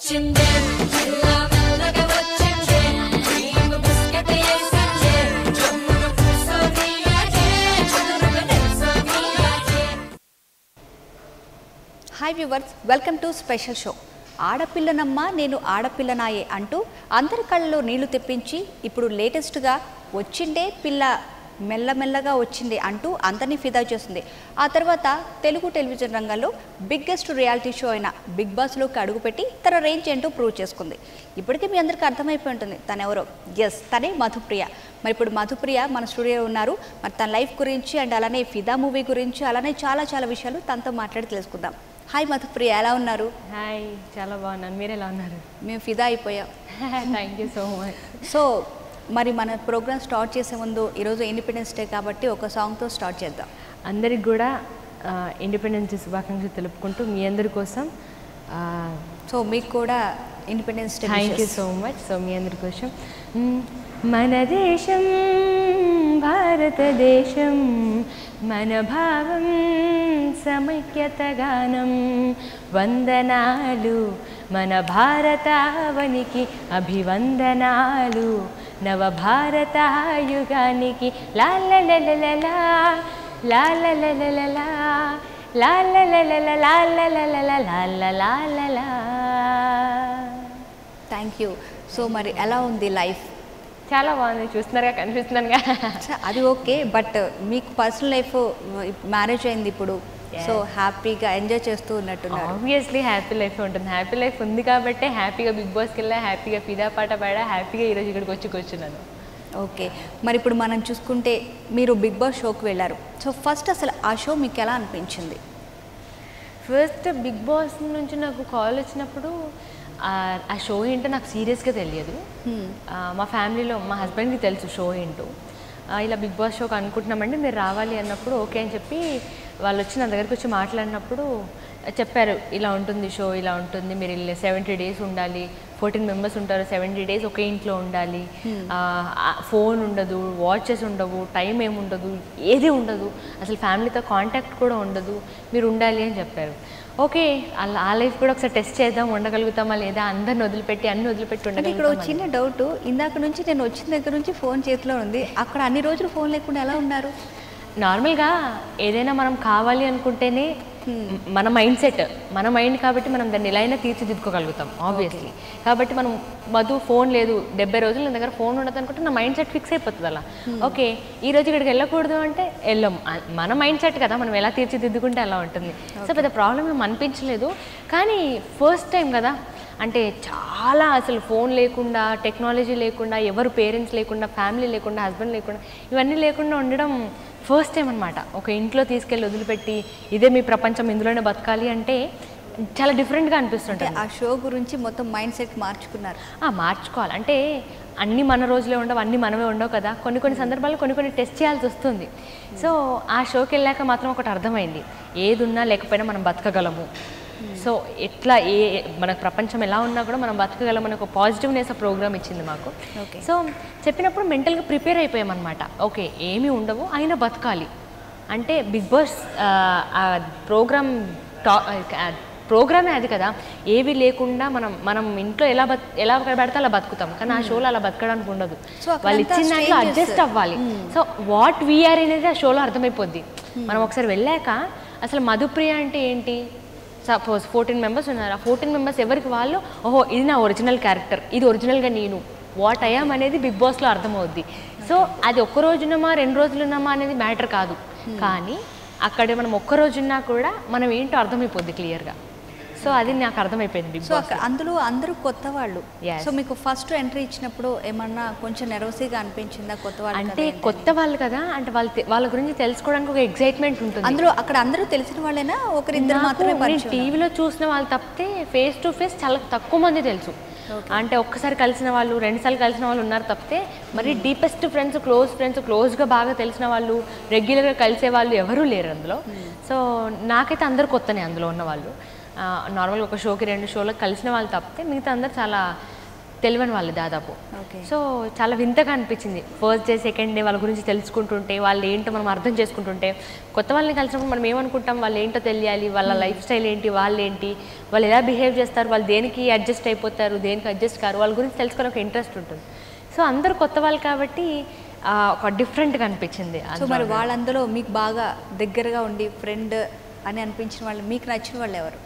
వచ్చిందే మెల్ల మెల్లగా వచ్చిందే క్రీమ్ బిస్కెట్ వేసిందే జమ్మున కూసోనియాడే చదురుగా నిల్సోనియాడే hi viewers welcome to special show ఆడపిల్లనమ్మ నేను ఆడపిల్లనాయే అంటూ అందరి కళ్ళలో నీళ్లు తెప్పించి ఇప్పుడు లేటెస్ట్గా వచ్చిండే పిల్ల మెల్లమెల్లగా వచ్చింది అంటూ అందరినీ ఫిదా చేస్తుంది ఆ తర్వాత తెలుగు టెలివిజన్ రంగంలో బిగ్గెస్ట్ రియాలిటీ షో అయిన బిగ్ బాస్లోకి అడుగుపెట్టి తన రేంజ్ ఏంటో ప్రూవ్ చేసుకుంది ఇప్పటికీ మీ అందరికీ అర్థమైపోయి ఉంటుంది తను ఎవరో ఎస్ తనే మధుప్రియ మరి ఇప్పుడు మధుప్రియ మన స్టూడియోలో ఉన్నారు మరి తన లైఫ్ గురించి అండ్ అలానే ఫిదా మూవీ గురించి అలానే చాలా చాలా విషయాలు తనతో మాట్లాడి తెలుసుకుందాం హాయ్ మధుప్రియ ఎలా ఉన్నారు హాయ్ చాలా బాగున్నాను మీరు ఎలా ఉన్నారు మేము ఫిదా అయిపోయాం thank you so much so మరి మన ప్రోగ్రామ్ స్టార్ట్ చేసే ముందు ఈరోజు ఇండిపెండెన్స్ డే కాబట్టి ఒక సాంగ్తో స్టార్ట్ చేద్దాం అందరికి కూడా ఇండిపెండెన్స్ డే శుభాకాంక్షలు తెలుపుకుంటూ మీ అందరి కోసం సో మీకు కూడా independence day thank you so much so మీ అందరి కోసం మ్మ్. మన దేశం భారతదేశం మన భావం సమైక్యత గానం వందనాలు మన భారతావనికి అభివందనాలు నవ భారతాయుగానికి లాలలలలలా లాలలలలలా లాలలలలలా థ్యాంక్ యూ సో మరి ఎలా ఉంది లైఫ్ చాలా బాగుంది చూస్తున్నారుగా కనిపిస్తున్నానుగా అది ఓకే బట్ మీకు పర్సనల్ లైఫ్ మ్యారేజ్ అయింది ఇప్పుడు సో హ్యాపీగా ఎంజాయ్ చేస్తూ ఉన్నట్టున్నారు ఆబ్వియస్లీ హ్యాపీ లైఫ్ ఉంటుంది హ్యాపీ లైఫ్ ఉంది కాబట్టి హ్యాపీగా బిగ్ బాస్కి వెళ్ళా హ్యాపీగా పిదా పాట పాడా హ్యాపీగా ఈరోజు ఇక్కడికి వచ్చి కూర్చున్నాను ఓకే మరి ఇప్పుడు మనం చూసుకుంటే మీరు బిగ్ బాస్ షోకి వెళ్ళారు సో ఫస్ట్ అసలు ఆ షో మీకు ఎలా అనిపించింది ఫస్ట్ బిగ్ బాస్ నుంచి నాకు కాల్ వచ్చినప్పుడు ఆ- ఆ షో ఏంటో నాకు సీరియస్గా తెలియదు Hmm. ఆ, మా ఫ్యామిలీలో మా హస్బెండ్కి తెలుసు షో ఏంటో ఆ, ఇలా బిగ్ బాస్ షోకి అనుకుంటున్నామండి మీరు రావాలి అన్నప్పుడు ఓకే అని చెప్పి వాళ్ళు వచ్చి నా దగ్గరికి వచ్చి మాట్లాడినప్పుడు చెప్పారు ఇలా ఉంటుంది షో ఇలా ఉంటుంది మీరు ఇలా సెవెంటీ డేస్ ఉండాలి ఫోర్టీన్ మెంబర్స్ ఉంటారు సెవెంటీ డేస్ ఒకే ఇంట్లో ఉండాలి ఫోన్ ఉండదు వాచెస్ ఉండవు టైం ఏమి ఉండదు ఏది ఉండదు అసలు ఫ్యామిలీతో కాంటాక్ట్ కూడా ఉండదు మీరు ఉండాలి అని చెప్పారు ఓకే అలా ఆ లైఫ్ కూడా ఒకసారి టెస్ట్ చేద్దాం ఉండగలుగుతామా లేదా అందరిని వదిలిపెట్టి అన్ని వదిలిపెట్టి అంటే ఇక్కడ ఒక ఉండగలుగుతామా చిన్న డౌట్ ఇందాక నుంచి నేను వచ్చిన దగ్గర నుంచి ఫోన్ చేతిలో ఉంది అక్కడ అన్ని రోజులు ఫోన్ లేకుండా ఎలా ఉన్నారు నార్మల్గా ఏదైనా మనం కావాలి అనుకుంటేనే మన మైండ్ సెట్ మన మైండ్ కాబట్టి మనం దాన్ని ఎలా అయినా తీర్చిదిద్దుకోగలుగుతాం ఆబ్వియస్లీ కాబట్టి మనం మధు ఫోన్ లేదు డెబ్బై రోజులు నా దగ్గర ఫోన్ ఉండదు అనుకుంటే నా మైండ్ సెట్ ఫిక్స్ అయిపోతుంది అలా ఓకే ఈ రోజు ఇక్కడికి వెళ్ళకూడదు అంటే వెళ్ళం ఆ- మన మైండ్ సెట్ కదా మనం ఎలా తీర్చిదిద్దుకుంటే అలా ఉంటుంది సో పెద్ద ప్రాబ్లం ఏం అనిపించలేదు కానీ ఫస్ట్ టైం కదా అంటే చాలా అసలు ఫోన్ లేకుండా టెక్నాలజీ లేకుండా ఎవరు పేరెంట్స్ లేకుండా ఫ్యామిలీ లేకుండా హస్బెండ్ లేకుండా ఇవన్నీ లేకుండా ఉండడం ఫస్ట్ టైం అనమాట ఒక ఇంట్లో తీసుకెళ్ళి వదిలిపెట్టి ఇదే మీ ప్రపంచం ఇందులోనే బతకాలి అంటే చాలా డిఫరెంట్గా అంటే అనిపిస్తుంటుంది ఆ షో గురించి మొత్తం మైండ్ సెట్ మార్చుకున్నారు ఆ, మార్చుకోవాలి అంటే అన్ని మన రోజులే ఉండవు అన్ని మనమే ఉండవు కదా కొన్ని కొన్ని సందర్భాల్లో కొన్ని కొన్ని టెస్ట్ చేయాల్సి వస్తుంది సో ఆ షోకి వెళ్ళాక మాత్రం ఒకటి అర్థమైంది ఏది ఉన్నా లేకపోయినా మనం బతకగలము సో ఎట్లా ఏ మన ప్రపంచం ఎలా ఉన్నా కూడా మనం బతకగలం అనే ఒక పాజిటివ్నెస్ ఆ ప్రోగ్రామ్ ఇచ్చింది మాకు Okay. సో చెప్పినప్పుడు మెంటల్గా ప్రిపేర్ అయిపోయామన్నమాట ఓకే ఏమీ ఉండవు అయినా బతకాలి అంటే బిగ్ బాస్ ఆ ప్రోగ్రామ్ టా ప్రోగ్రామే అది కదా ఏవి లేకుండా మనం మనం ఇంట్లో ఎలా బత్ ఎలా పెడితే అలా బతుకుతాం కానీ ఆ షోలో అలా బతకడానికి ఉండదు So అక్కడంతా వాళ్ళు ఇచ్చిన దాంట్లో strangers. అడ్జస్ట్ అవ్వాలి సో వాట్ వీఆర్ అనేది ఆ షోలో అర్థమైపోద్ది మనం ఒకసారి వెళ్ళాక అసలు మధుప్రియ అంటే ఏంటి సపోజ్ ఫోర్టీన్ మెంబర్స్ ఉన్నారు ఆ ఫోర్టీన్ మెంబర్స్ ఎవరికి వాళ్ళు ఓహో ఇది నా ఒరిజినల్ క్యారెక్టర్ ఇది ఒరిజినల్గా నేను వాట్ అయ్యాం అనేది బిగ్ బాస్లో అర్థమవుద్ది సో అది ఒక్క రోజునమా రెండు రోజులున్నామా అనేది మ్యాటర్ కాదు కానీ అక్కడ మనం ఒక్క రోజున్నా కూడా మనం ఏంటో అర్థమైపోద్ది క్లియర్గా సో అది నాకు అర్థమైపోయింది బిగ్ సో బాస్ అక్కడ అందులో అందరూ కొత్త వాళ్ళు Yes. సో మీకు ఫస్ట్ ఎంట్రీ ఇచ్చినప్పుడు ఏమన్నా కొంచెం నెరవసీగా అనిపించిందా కొత్త వాళ్ళు అంటే కదా ఏంటని? కొత్త వాళ్ళు కదా అంటే వాళ్ళ వాళ్ళ గురించి తెలుసుకోవడానికి ఒక ఎగ్జైట్మెంట్ ఉంటుంది అందులో అక్కడ అందరూ తెలిసిన వాళ్ళేనా ఒకరిద్దరు మాత్రమే పరిచయం టీవీలో చూసిన వాళ్ళు తప్పితే ఫేస్ టు ఫేస్ చాలా తక్కువ మంది తెలుసు అంటే ఒక్కసారి కలిసిన వాళ్ళు రెండుసార్లు కలిసిన వాళ్ళు ఉన్నారు తప్పితే మరి డీపెస్ట్ ఫ్రెండ్స్ క్లోజ్ ఫ్రెండ్స్ క్లోజ్గా బాగా తెలిసిన వాళ్ళు రెగ్యులర్గా కలిసే వాళ్ళు ఎవరూ లేరు అందులో సో నాకైతే అందరు కొత్తనే అందులో ఉన్న వాళ్ళు నార్మల్గా ఒక షోకి రెండు షోలకు కలిసిన వాళ్ళు తప్పితే మిగతా అందరు చాలా తెలియని వాళ్ళు దాదాపు ఓకే సో చాలా వింతగా అనిపించింది ఫస్ట్ డే సెకండ్ డే వాళ్ళ గురించి తెలుసుకుంటుంటే వాళ్ళు ఏంటో మనం అర్థం చేసుకుంటుంటే కొత్త వాళ్ళని కలిసినప్పుడు మనం ఏమనుకుంటాం వాళ్ళు ఏంటో తెలియాలి వాళ్ళ లైఫ్ స్టైల్ ఏంటి వాళ్ళు ఏంటి వాళ్ళు ఎలా బిహేవ్ చేస్తారు వాళ్ళు దేనికి అడ్జస్ట్ అయిపోతారు దేనికి అడ్జస్ట్ కారు వాళ్ళ గురించి తెలుసుకొని ఒక ఇంట్రెస్ట్ ఉంటుంది సో అందరూ కొత్త వాళ్ళు కాబట్టి ఆ, ఒక డిఫరెంట్గా అనిపించింది సో మరి వాళ్ళందరూ మీకు బాగా దగ్గరగా ఉండి ఫ్రెండ్ అని అనిపించిన వాళ్ళు మీకు నచ్చిన వాళ్ళు ఎవరు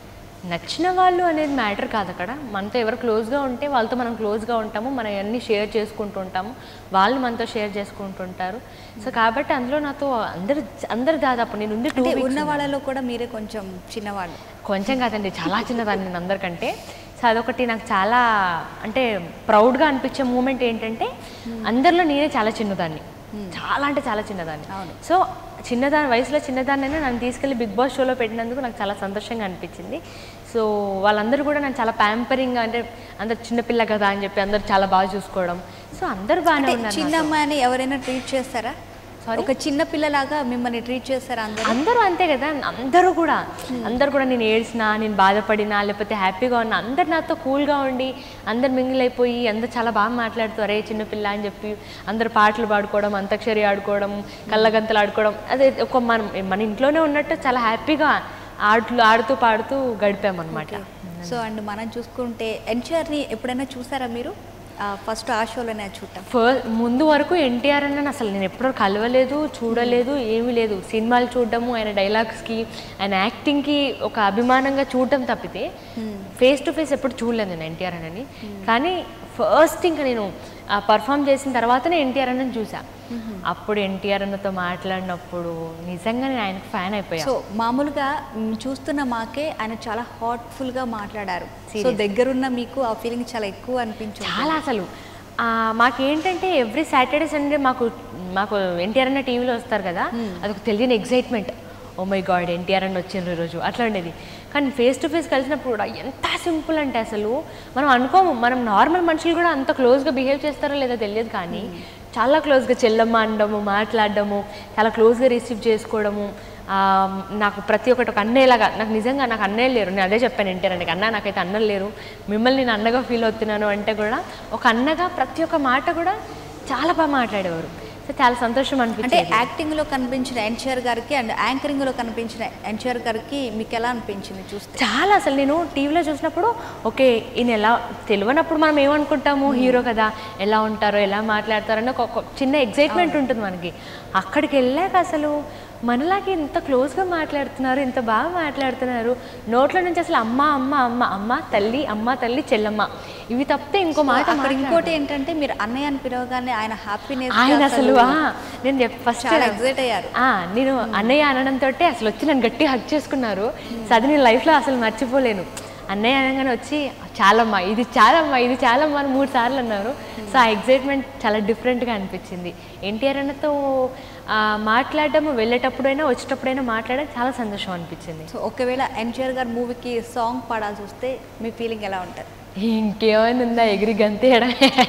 నచ్చిన వాళ్ళు అనేది మ్యాటర్ కాదు అక్కడ మనతో ఎవరు క్లోజ్గా ఉంటే వాళ్ళతో మనం క్లోజ్గా ఉంటాము మనం అన్నీ షేర్ చేసుకుంటూ ఉంటాము వాళ్ళు మనతో షేర్ చేసుకుంటుంటారు సో కాబట్టి అందులో నాతో అందరు అందరు దాదాపు నేను ఉంది టూ అంటే ఉన్న వాళ్ళలో కూడా మీరే కొంచెం చిన్నవాళ్ళు కొంచెం కాదండి చాలా చిన్నదాన్ని నేను అందరికంటే సో అదొకటి నాకు చాలా అంటే ప్రౌడ్గా అనిపించే మూమెంట్ ఏంటంటే అందరిలో నేనే చాలా చిన్నదాన్ని చాలా అంటే చాలా చిన్నదాన్ని అవును. సో చిన్నదాని వయసులో చిన్నదాన్నైనా నన్ను తీసుకెళ్ళి బిగ్ బాస్ షోలో పెట్టినందుకు నాకు చాలా సంతోషంగా అనిపించింది సో వాళ్ళందరూ కూడా నన్ను చాలా ప్యాంపరింగ్ అంటే అందరు చిన్నపిల్ల కదా అని చెప్పి అందరు చాలా బాగా చూసుకోవడం సో అందరు బాగానే అంటే ఉన్నారు చిన్న నాతో. అమ్మాయిని ఎవరైనా ట్రీట్ చేస్తారా Sorry? ఒక చిన్న పిల్లలాగా మిమ్మల్ని ట్రీట్ చేస్తారా అందరూ అందరూ అంతే కదా అందరూ కూడా అందరూ కూడా నేను ఏడ్చినా నేను బాధపడినా లేకపోతే హ్యాపీగా ఉన్నా అందరు నాతో కూల్గా ఉండి అందరు మింగిల్ అయిపోయి అందరు చాలా బాగా మాట్లాడుతూ అరే చిన్నపిల్ల అని చెప్పి అందరు పాటలు పాడుకోవడం అంతక్షరి ఆడుకోవడం కళ్ళగంతలు ఆడుకోవడం అదే ఒక మనం మన ఇంట్లోనే ఉన్నట్టు చాలా హ్యాపీగా ఆటలు ఆడుతూ పాడుతూ గడిపామన్నమాట సో అండ్ మనం చూసుకుంటే ఎన్టీఆర్ని ఎప్పుడైనా చూసారా మీరు ఫస్ట్ ఆ షోలోనే చూడటం ఫస్ట్ ముందు వరకు ఎన్టీఆర్ అన్న అసలు నేను ఎప్పుడూ కలవలేదు చూడలేదు ఏమీ లేదు సినిమాలు చూడడము ఆయన డైలాగ్స్కి ఆయన యాక్టింగ్కి ఒక అభిమానంగా చూడటం తప్పితే ఫేస్ టు ఫేస్ ఎప్పుడు చూడలేదు నేను ఎన్టీఆర్ అన్నని కానీ ఫస్ట్ ఇంకా నేను పర్ఫామ్ చేసిన తర్వాతనే ఎన్టీఆర్ అన్నని చూసా అప్పుడు ఎన్టీఆర్ అన్నతో మాట్లాడినప్పుడు నిజంగా నేను ఆయనకు ఫ్యాన్ అయిపోయా సో మామూలుగా మ్, చూస్తున్న మాకే ఆయన చాలా హార్ట్ఫుల్ గా మాట్లాడారు సో Serious. దగ్గరున్న మీకు ఆ ఫీలింగ్ చాలా ఎక్కువ అనిపించింది చాలా అసలు ఆ, మాకేంటంటే ఎవ్రీ సాటర్డే సండే మాకు మాకు ఎన్టీఆర్ అన్న టీవీలో వస్తారు కదా అదొక తెలియని excitement oh my god NTR అన్న వచ్చిండ్రు ఈరోజు అట్లా ఉండేది కానీ ఫేస్ టు ఫేస్ కలిసినప్పుడు కూడా ఎంత సింపుల్ అంటే అసలు మనం అనుకోము మనం నార్మల్ మనుషులు కూడా అంత క్లోజ్గా బిహేవ్ చేస్తారో లేదో తెలియదు కానీ చాలా క్లోజ్గా చెల్లమ్మ అనడము మాట్లాడడము చాలా క్లోజ్గా రిసీవ్ చేసుకోవడము ఆ, నాకు ప్రతి ఒక్కటి ఒక అన్నయ్యలాగా నాకు నిజంగా నాకు అన్నయ్య లేరు నేను అదే చెప్పాను ఎన్టీఆర్ అంటే అన్న నాకైతే అన్నలు లేరు మిమ్మల్ని నేను అన్నగా ఫీల్ అవుతున్నాను అంటే కూడా ఒక అన్నగా ప్రతి ఒక్క మాట కూడా చాలా బాగా మాట్లాడేవారు సో చాలా సంతోషం అంటే అనిపించేది యాక్టింగ్ లో కనిపించిన ఎన్టీఆర్ గారికి అండ్ యాంకరింగ్ లో కనిపించిన ఎన్టీఆర్ గారికి మీకు ఎలా అనిపించింది చూస్తే చాలా అసలు నేను టీవీలో చూసినప్పుడు ఓకే ఈయన ఎలా తెలియనప్పుడు మనం ఏమనుకుంటాము హీరో కదా ఎలా ఉంటారో ఎలా మాట్లాడతారో అని ఒక ఒక చిన్న ఎగ్జైట్మెంట్ ఉంటుంది మనకి అక్కడికి వెళ్ళాక అసలు మనలాగే ఇంత క్లోజ్గా మాట్లాడుతున్నారు ఇంత బాగా మాట్లాడుతున్నారు నోట్ల నుంచి అసలు అమ్మ అమ్మ అమ్మ అమ్మ తల్లి అమ్మ తల్లి చెల్లమ్మ ఇవి తప్పితే ఇంకో మాట అక్కడ మాట్లాడరు. ఇంకోటి ఏంటంటే మీరు అన్నయ్య అని పిలవగానే ఆయన హ్యాపీనెస్ ఆయన అసలు ఆ, నేను ఫస్ట్ చాలా ఎగ్జైట్ అయ్యారు ఆ, నేను అన్నయ్య అనడంతో అసలు వచ్చి నన్ను గట్టి హక్ చేసుకున్నారు సో అది నేను లైఫ్లో అసలు మర్చిపోలేను అన్నయ్య అనగానే వచ్చి చాలమ్మా ఇది చాలమ్మా ఇది చాలమ్మా అని మూడు సార్లు అన్నారు సో ఆ ఎగ్జైట్మెంట్ చాలా డిఫరెంట్గా అనిపించింది ఎన్టీఆర్ అన్నతో ఆ, మాట్లాడడం వెళ్ళేటప్పుడైనా వచ్చేటప్పుడైనా మాట్లాడడం చాలా సంతోషం అనిపించింది సో ఒకవేళ ఎన్టీఆర్ గారి మూవీకి సాంగ్ పాడాల్సి వస్తే మీ ఫీలింగ్ ఎలా ఉంటుంది ఇంకేమైనా ఉందా ఎగిరి గంతేయడం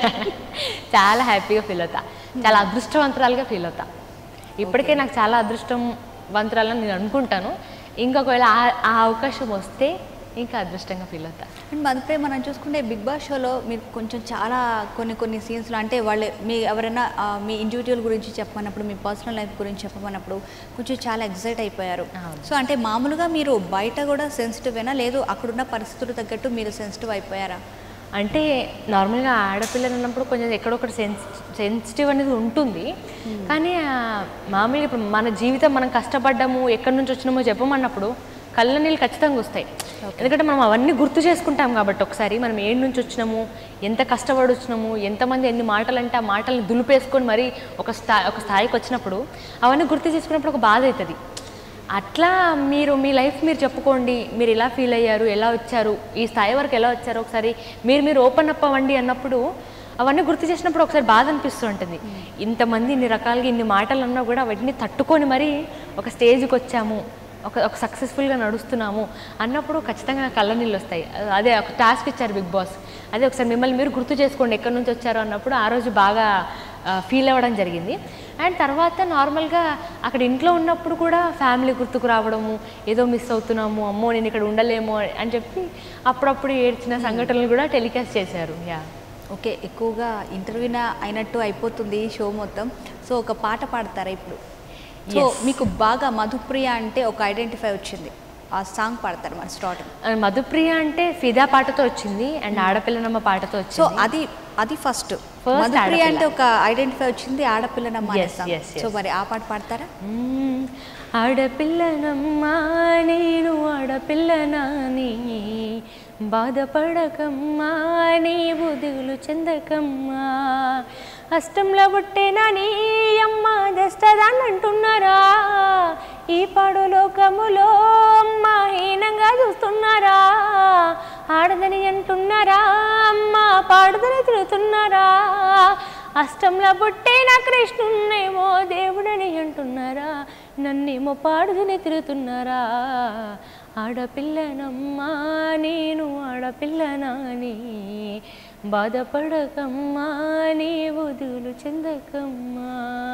చాలా హ్యాపీగా ఫీల్ అవుతా చాలా అదృష్టవంతురాలుగా ఫీల్ అవుతా ఇప్పటికే నాకు చాలా అదృష్టవంతురాలని నేను అనుకుంటాను ఇంకొకవేళ ఆ- ఆ అవకాశం వస్తే ఇంకా అదృష్టంగా ఫీల్ అవుతా అండ్ మధ్యపై మనం చూసుకుంటే బిగ్ బాస్ షోలో మీరు కొంచెం చాలా కొన్ని కొన్ని సీన్స్లో అంటే వాళ్ళు మీ ఎవరైనా ఆ, మీ ఇండివిజువల్ గురించి చెప్పమన్నప్పుడు మీ పర్సనల్ లైఫ్ గురించి చెప్పమన్నప్పుడు కొంచెం చాలా ఎగ్జైట్ అయిపోయారు అవును. సో అంటే మామూలుగా మీరు బయట కూడా సెన్సిటివేనా లేదు అక్కడున్న పరిస్థితులు తగ్గట్టు మీరు సెన్సిటివ్ అయిపోయారా అంటే నార్మల్గా ఆడపిల్లలు ఉన్నప్పుడు కొంచెం ఎక్కడొక్కడ సెన్స్ సెన్సిటివ్ అనేది ఉంటుంది కానీ ఆ, మామూలుగా ఇప్పుడు మన జీవితం మనం కష్టపడ్డాము ఎక్కడి నుంచి వచ్చినామో చెప్పమన్నప్పుడు కళ్ళ నీళ్ళు ఖచ్చితంగా వస్తాయి ఎందుకంటే మనం అవన్నీ గుర్తు చేసుకుంటాం కాబట్టి ఒకసారి మనం ఏడు నుంచి వచ్చినాము ఎంత కష్టపడి వచ్చినాము ఎంతమంది ఎన్ని మాటలు అంటే ఆ మాటల్ని దులిపేసుకొని మరి ఒక స్థా ఒక స్థాయికి వచ్చినప్పుడు అవన్నీ గుర్తు చేసుకున్నప్పుడు ఒక బాధ అవుతుంది అట్లా మీరు మీ లైఫ్ మీరు చెప్పుకోండి మీరు ఎలా ఫీల్ అయ్యారు ఎలా వచ్చారు ఈ స్థాయి వరకు ఎలా వచ్చారు ఒకసారి మీరు మీరు ఓపెన్ అప్ అవ్వండి అన్నప్పుడు అవన్నీ గుర్తు చేసినప్పుడు ఒకసారి బాధ అనిపిస్తూ ఉంటుంది ఇంతమంది ఇన్ని రకాలుగా ఇన్ని మాటలు అన్నా కూడా వాటిని తట్టుకొని మరీ ఒక స్టేజ్కి వచ్చాము ఒక ఒక సక్సెస్ఫుల్గా నడుస్తున్నాము అన్నప్పుడు ఖచ్చితంగా కళ్ళ నీళ్ళు వస్తాయి అదే ఒక టాస్క్ ఇచ్చారు బిగ్ బాస్ అదే ఒకసారి మిమ్మల్ని మీరు గుర్తు చేసుకోండి ఎక్కడి నుంచి వచ్చారో అన్నప్పుడు ఆ రోజు బాగా ఫీల్ అవ్వడం జరిగింది అండ్ తర్వాత నార్మల్గా అక్కడ ఇంట్లో ఉన్నప్పుడు కూడా ఫ్యామిలీ గుర్తుకు రావడము ఏదో మిస్ అవుతున్నాము అమ్మో నేను ఇక్కడ ఉండలేమో అని చెప్పి అప్పుడప్పుడు ఏడ్చిన సంఘటనలు కూడా టెలికాస్ట్ చేశారు యా ఓకే ఎక్కువగా ఇంటర్వ్యూన అయినట్టు అయిపోతుంది ఈ షో మొత్తం సో ఒక పాట పాడతారా ఇప్పుడు సో Yes. మీకు బాగా మధుప్రియ అంటే ఒక ఐడెంటిఫై వచ్చింది ఆ సాంగ్ పాడతారు మరి స్టార్టింగ్ అండ్ మధుప్రియ అంటే ఫిదా పాటతో వచ్చింది అండ్ ఆడపిల్లనమ్మ పాటతో సో వచ్చింది అది అది ఫస్ట్ First మధుప్రియ ఆడపిల్ల. అంటే ఒక ఐడెంటిఫై వచ్చింది ఆడపిల్లనమ్మ అనే Yes, song yes, yes. So మరి ఆ పాట పాడతారా మ్మ్. ఆడపిల్లనమ్మా నేను ఆడపిల్లనాని బాధపడకమ్మా నీవు దిగులు చెందకమ్మా అష్టంలో పుట్టేనని అమ్మ దస్తదాన్ని అంటున్నారా ఈ పాడు లోకములో అమ్మ హీనంగా చూస్తున్నారా ఆడదని అంటున్నారా అమ్మ పాడుదని తిరుగుతున్నారా అష్టంలో పుట్టిన కృష్ణున్నేమో దేవుడని అంటున్నారా నన్నేమో పాడుదని తిరుగుతున్నారా ఆడపిల్లనమ్మా నేను ఆడపిల్లనాని బాధపడకమ్మా నీవు దిగులు చెందకమ్మా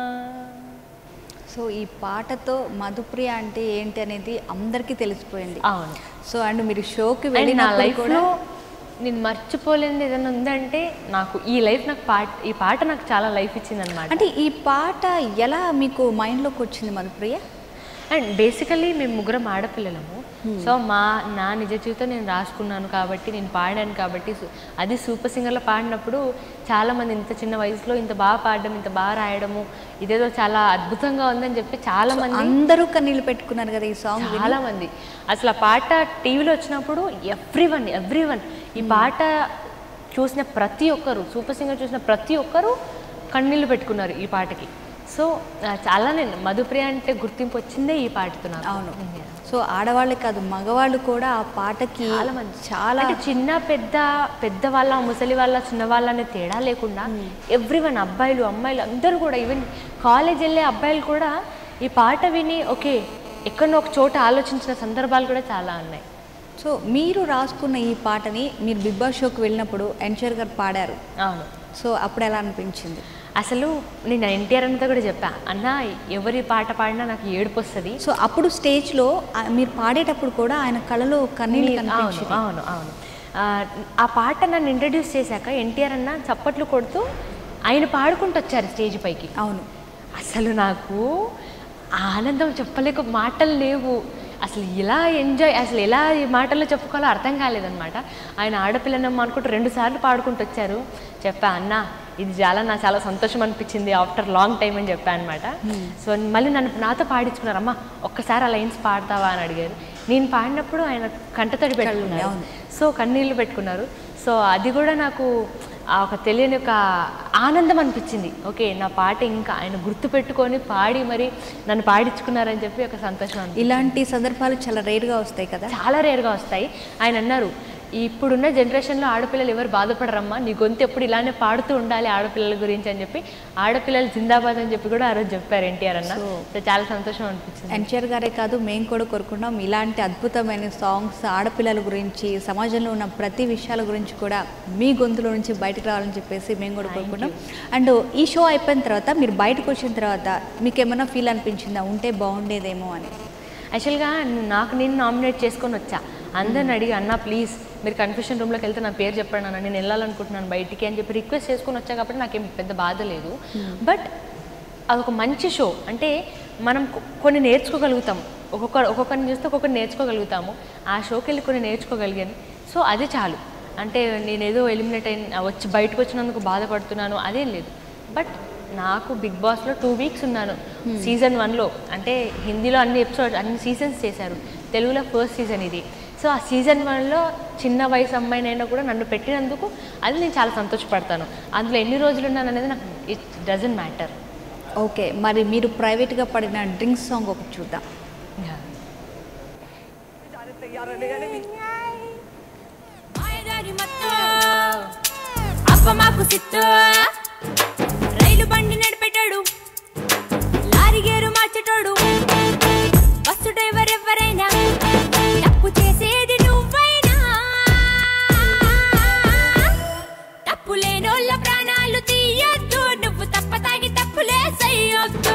సో ఈ పాటతో మధుప్రియ అంటే ఏంటి అనేది అందరికీ తెలిసిపోయింది అవును సో అండ్ మీరు షోకి అండ్ నా వెళ్ళినప్పుడు లైఫ్లో కూడా నేను మర్చిపోలేనిది ఏదైనా ఉందంటే నాకు ఈ లైఫ్ నాకు పాట ఈ పాట నాకు చాలా లైఫ్ ఇచ్చింది అనమాట అంటే ఈ పాట ఎలా మీకు మైండ్లోకి వచ్చింది మధుప్రియ అండ్ బేసికలీ మేము ముగ్గురం ఆడపిల్లలము సో మా నా నిజ జీవితం నేను రాసుకున్నాను కాబట్టి నేను పాడాను కాబట్టి సు- అది సూపర్ సింగర్లో పాడినప్పుడు చాలామంది ఇంత చిన్న వయసులో ఇంత బాగా పాడడం ఇంత బాగా రాయడము ఇదేదో చాలా అద్భుతంగా ఉందని చెప్పి చాలా మంది అందరూ కన్నీళ్ళు పెట్టుకున్నారు కదా ఈ సాంగ్ విని. చాలా మంది అసలు ఆ పాట టీవీలో వచ్చినప్పుడు ఎవ్రీ వన్ ఎవ్రీ వన్ ఈ పాట చూసిన ప్రతి ఒక్కరు సూపర్ సింగర్ చూసిన ప్రతి ఒక్కరు కన్నీళ్ళు పెట్టుకున్నారు ఈ పాటకి సో ఆ, చాలా నేను మధుప్రియ అంటే గుర్తింపు వచ్చిందే ఈ పాటతో నాకు అవును Yeah. సో ఆడవాళ్ళే కాదు మగవాళ్ళు కూడా ఆ పాటకి చాలా మంది చాలా అంటే చిన్న పెద్ద పెద్ద వాళ్ళ ముసలి వాళ్ళ చిన్న వాళ్ళ అనే తేడా లేకుండా ఎవ్రీ వన్ అబ్బాయిలు అమ్మాయిలు అందరూ కూడా ఈవెన్ కాలేజ్ వెళ్ళే అబ్బాయిలు కూడా ఈ పాట విని ఓకే ఎక్కడో ఒక చోట ఆలోచించిన సందర్భాలు కూడా చాలా ఉన్నాయి సో మీరు రాసుకున్న ఈ పాటని మీరు బిగ్ బాస్ షోకి వెళ్ళినప్పుడు ఎన్షర్ గారు పాడారు అవును సో అప్పుడు ఎలా అనిపించింది అసలు నేను ఎన్టీఆర్ అన్నతో కూడా చెప్పా అన్న ఎవరి పాట పాడినా నాకు ఏడుపు వస్తుంది సో అప్పుడు స్టేజ్లో ఆ- మీరు పాడేటప్పుడు కూడా ఆయన కళలో కన్నీళ్ళు అవును కనిపించింది అవును అవును ఆ, ఆ పాట నన్ను ఇంట్రడ్యూస్ చేశాక ఎన్టీఆర్ అన్న చప్పట్లు కొడుతూ ఆయన పాడుకుంటూ వచ్చారు స్టేజ్ పైకి అవును అసలు నాకు ఆనందం చెప్పలేక మాటలు లేవు అసలు ఇలా ఎంజాయ్ అసలు ఎలా ఈ మాటల్లో చెప్పుకోవాలో అర్థం కాలేదన్నమాట ఆయన ఆడపిల్లనమ్మ అనుకుంటూ రెండు సార్లు పాడుకుంటూ వచ్చారు చెప్పా అన్న ఇది చాలా నాకు చాలా సంతోషం అనిపించింది ఆఫ్టర్ లాంగ్ టైం అని చెప్పా అనమాట సో మళ్ళీ నన్ను నాతో పాడించుకున్నారు అమ్మ ఒక్కసారి ఆ లైన్స్ పాడతావా అని అడిగారు నేను పాడినప్పుడు ఆయన కంటతడి పెట్టుకున్నారు అవును. సో కన్నీళ్ళు పెట్టుకున్నారు సో అది కూడా నాకు ఆ ఒక తెలియని ఒక ఆనందం అనిపించింది ఓకే నా పాట ఇంకా ఆయన గుర్తు పెట్టుకొని పాడి మరి నన్ను పాడించుకున్నారని చెప్పి ఒక సంతోషం అనిపించింది ఇలాంటి సందర్భాలు చాలా రేర్గా వస్తాయి కదా చాలా రేర్గా వస్తాయి ఆయన అన్నారు ఇప్పుడున్న జనరేషన్లో ఆడపిల్లలు ఎవరు బాధపడరమ్మా నీ గొంతు ఎప్పుడు ఇలానే పాడుతూ ఉండాలి ఆడపిల్లల గురించి అని చెప్పి ఆడపిల్లలు జిందాబాద్ అని చెప్పి కూడా ఆ రోజు చెప్పారు ఎన్టీఆర్ అన్న So- సో చాలా సంతోషం అనిపించింది ఎన్టీఆర్ గారే కాదు మేము కూడా కోరుకున్నాం ఇలాంటి అద్భుతమైన సాంగ్స్ ఆడపిల్లల గురించి సమాజంలో ఉన్న ప్రతి విషయాల గురించి కూడా మీ గొంతులో నుంచి బయటకు రావాలని చెప్పేసి మేము కూడా కోరుకున్నాం అండ్ ఈ షో అయిపోయిన తర్వాత మీరు బయటకు వచ్చిన తర్వాత మీకు ఏమైనా ఫీల్ అనిపించిందా ఉంటే బాగుండేదేమో అని యాక్చువల్గా నాకు నేను నామినేట్ చేసుకొని వచ్చా అందరిని అడిగి అన్న ప్లీజ్ మీరు కన్ఫ్యూషన్ రూమ్లోకి వెళ్తే నా పేరు చెప్పండి అన్న నేను వెళ్ళాలనుకుంటున్నాను బయటికి అని చెప్పి రిక్వెస్ట్ చేసుకొని వచ్చా కాబట్టి నాకేం పెద్ద బాధ లేదు బట్ అదొక మంచి షో అంటే మనం కొ- కొన్ని నేర్చుకోగలుగుతాం ఒక్కొక్క ఒక్కొక్కరిని చూస్తే ఒక్కొక్కరిని నేర్చుకోగలుగుతాము ఆ షోకి వెళ్ళి కొన్ని నేర్చుకోగలిగాను సో అది చాలు అంటే నేనేదో ఎలిమినేట్ అయిన వచ్చి బయటకు వచ్చినందుకు బాధపడుతున్నాను అదేం లేదు బట్ నాకు బిగ్ బాస్లో టూ వీక్స్ ఉన్నాను సీజన్ వన్లో అంటే హిందీలో అన్ని ఎపిసోడ్స్ అన్ని సీజన్స్ చేశారు తెలుగులో ఫస్ట్ సీజన్ ఇది సో ఆ సీజన్ వన్లో చిన్న వయసు అమ్మాయినైనా కూడా నన్ను పెట్టినందుకు అది నేను చాలా సంతోషపడతాను అందులో ఎన్ని రోజులు ఉన్నాను అనేది నాకు ఇట్ డజంట్ మ్యాటర్ ఓకే మరి మీరు ప్రైవేట్గా పడిన డ్రింక్స్ సాంగ్ ఒకటి చూద్దాం మాయదారి మత్తు అప్ప మాకు సిత్తు రైలు బండి నడిపెట్టాడు లారీ గేరు మార్చేటోడు బస్సు డ్రైవర్ ఎవరైనా తప్పు చేసేది నువ్వైనా తప్పు లేనోళ్ళ ప్రాణాలు తీయొద్దు నువ్వు తప్ప తాగి తప్పులే చెయ్యొద్దు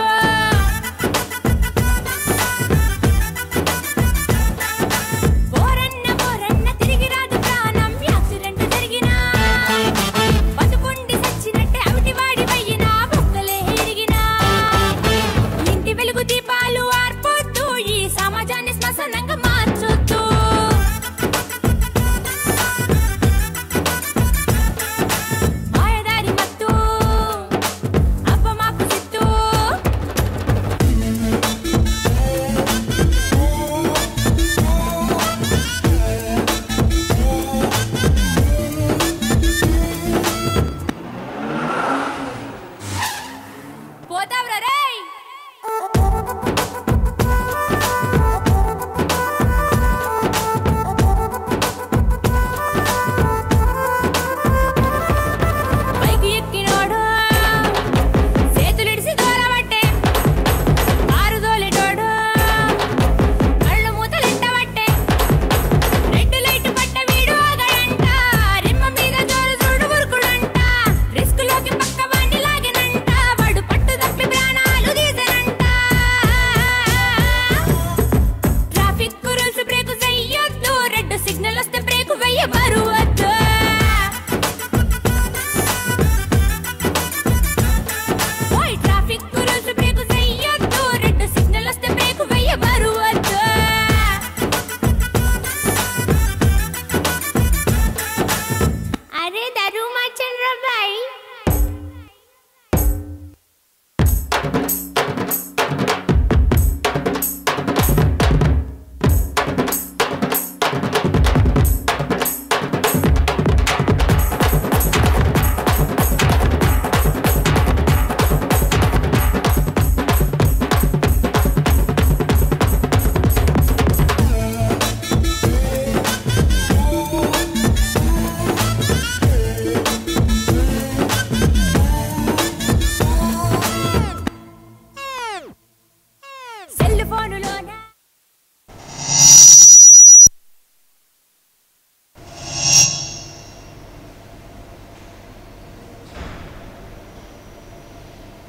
బోరన్న బోరన్న తిరిగి రాదు ప్రాణం యాక్సిడెంట్ జరిగినా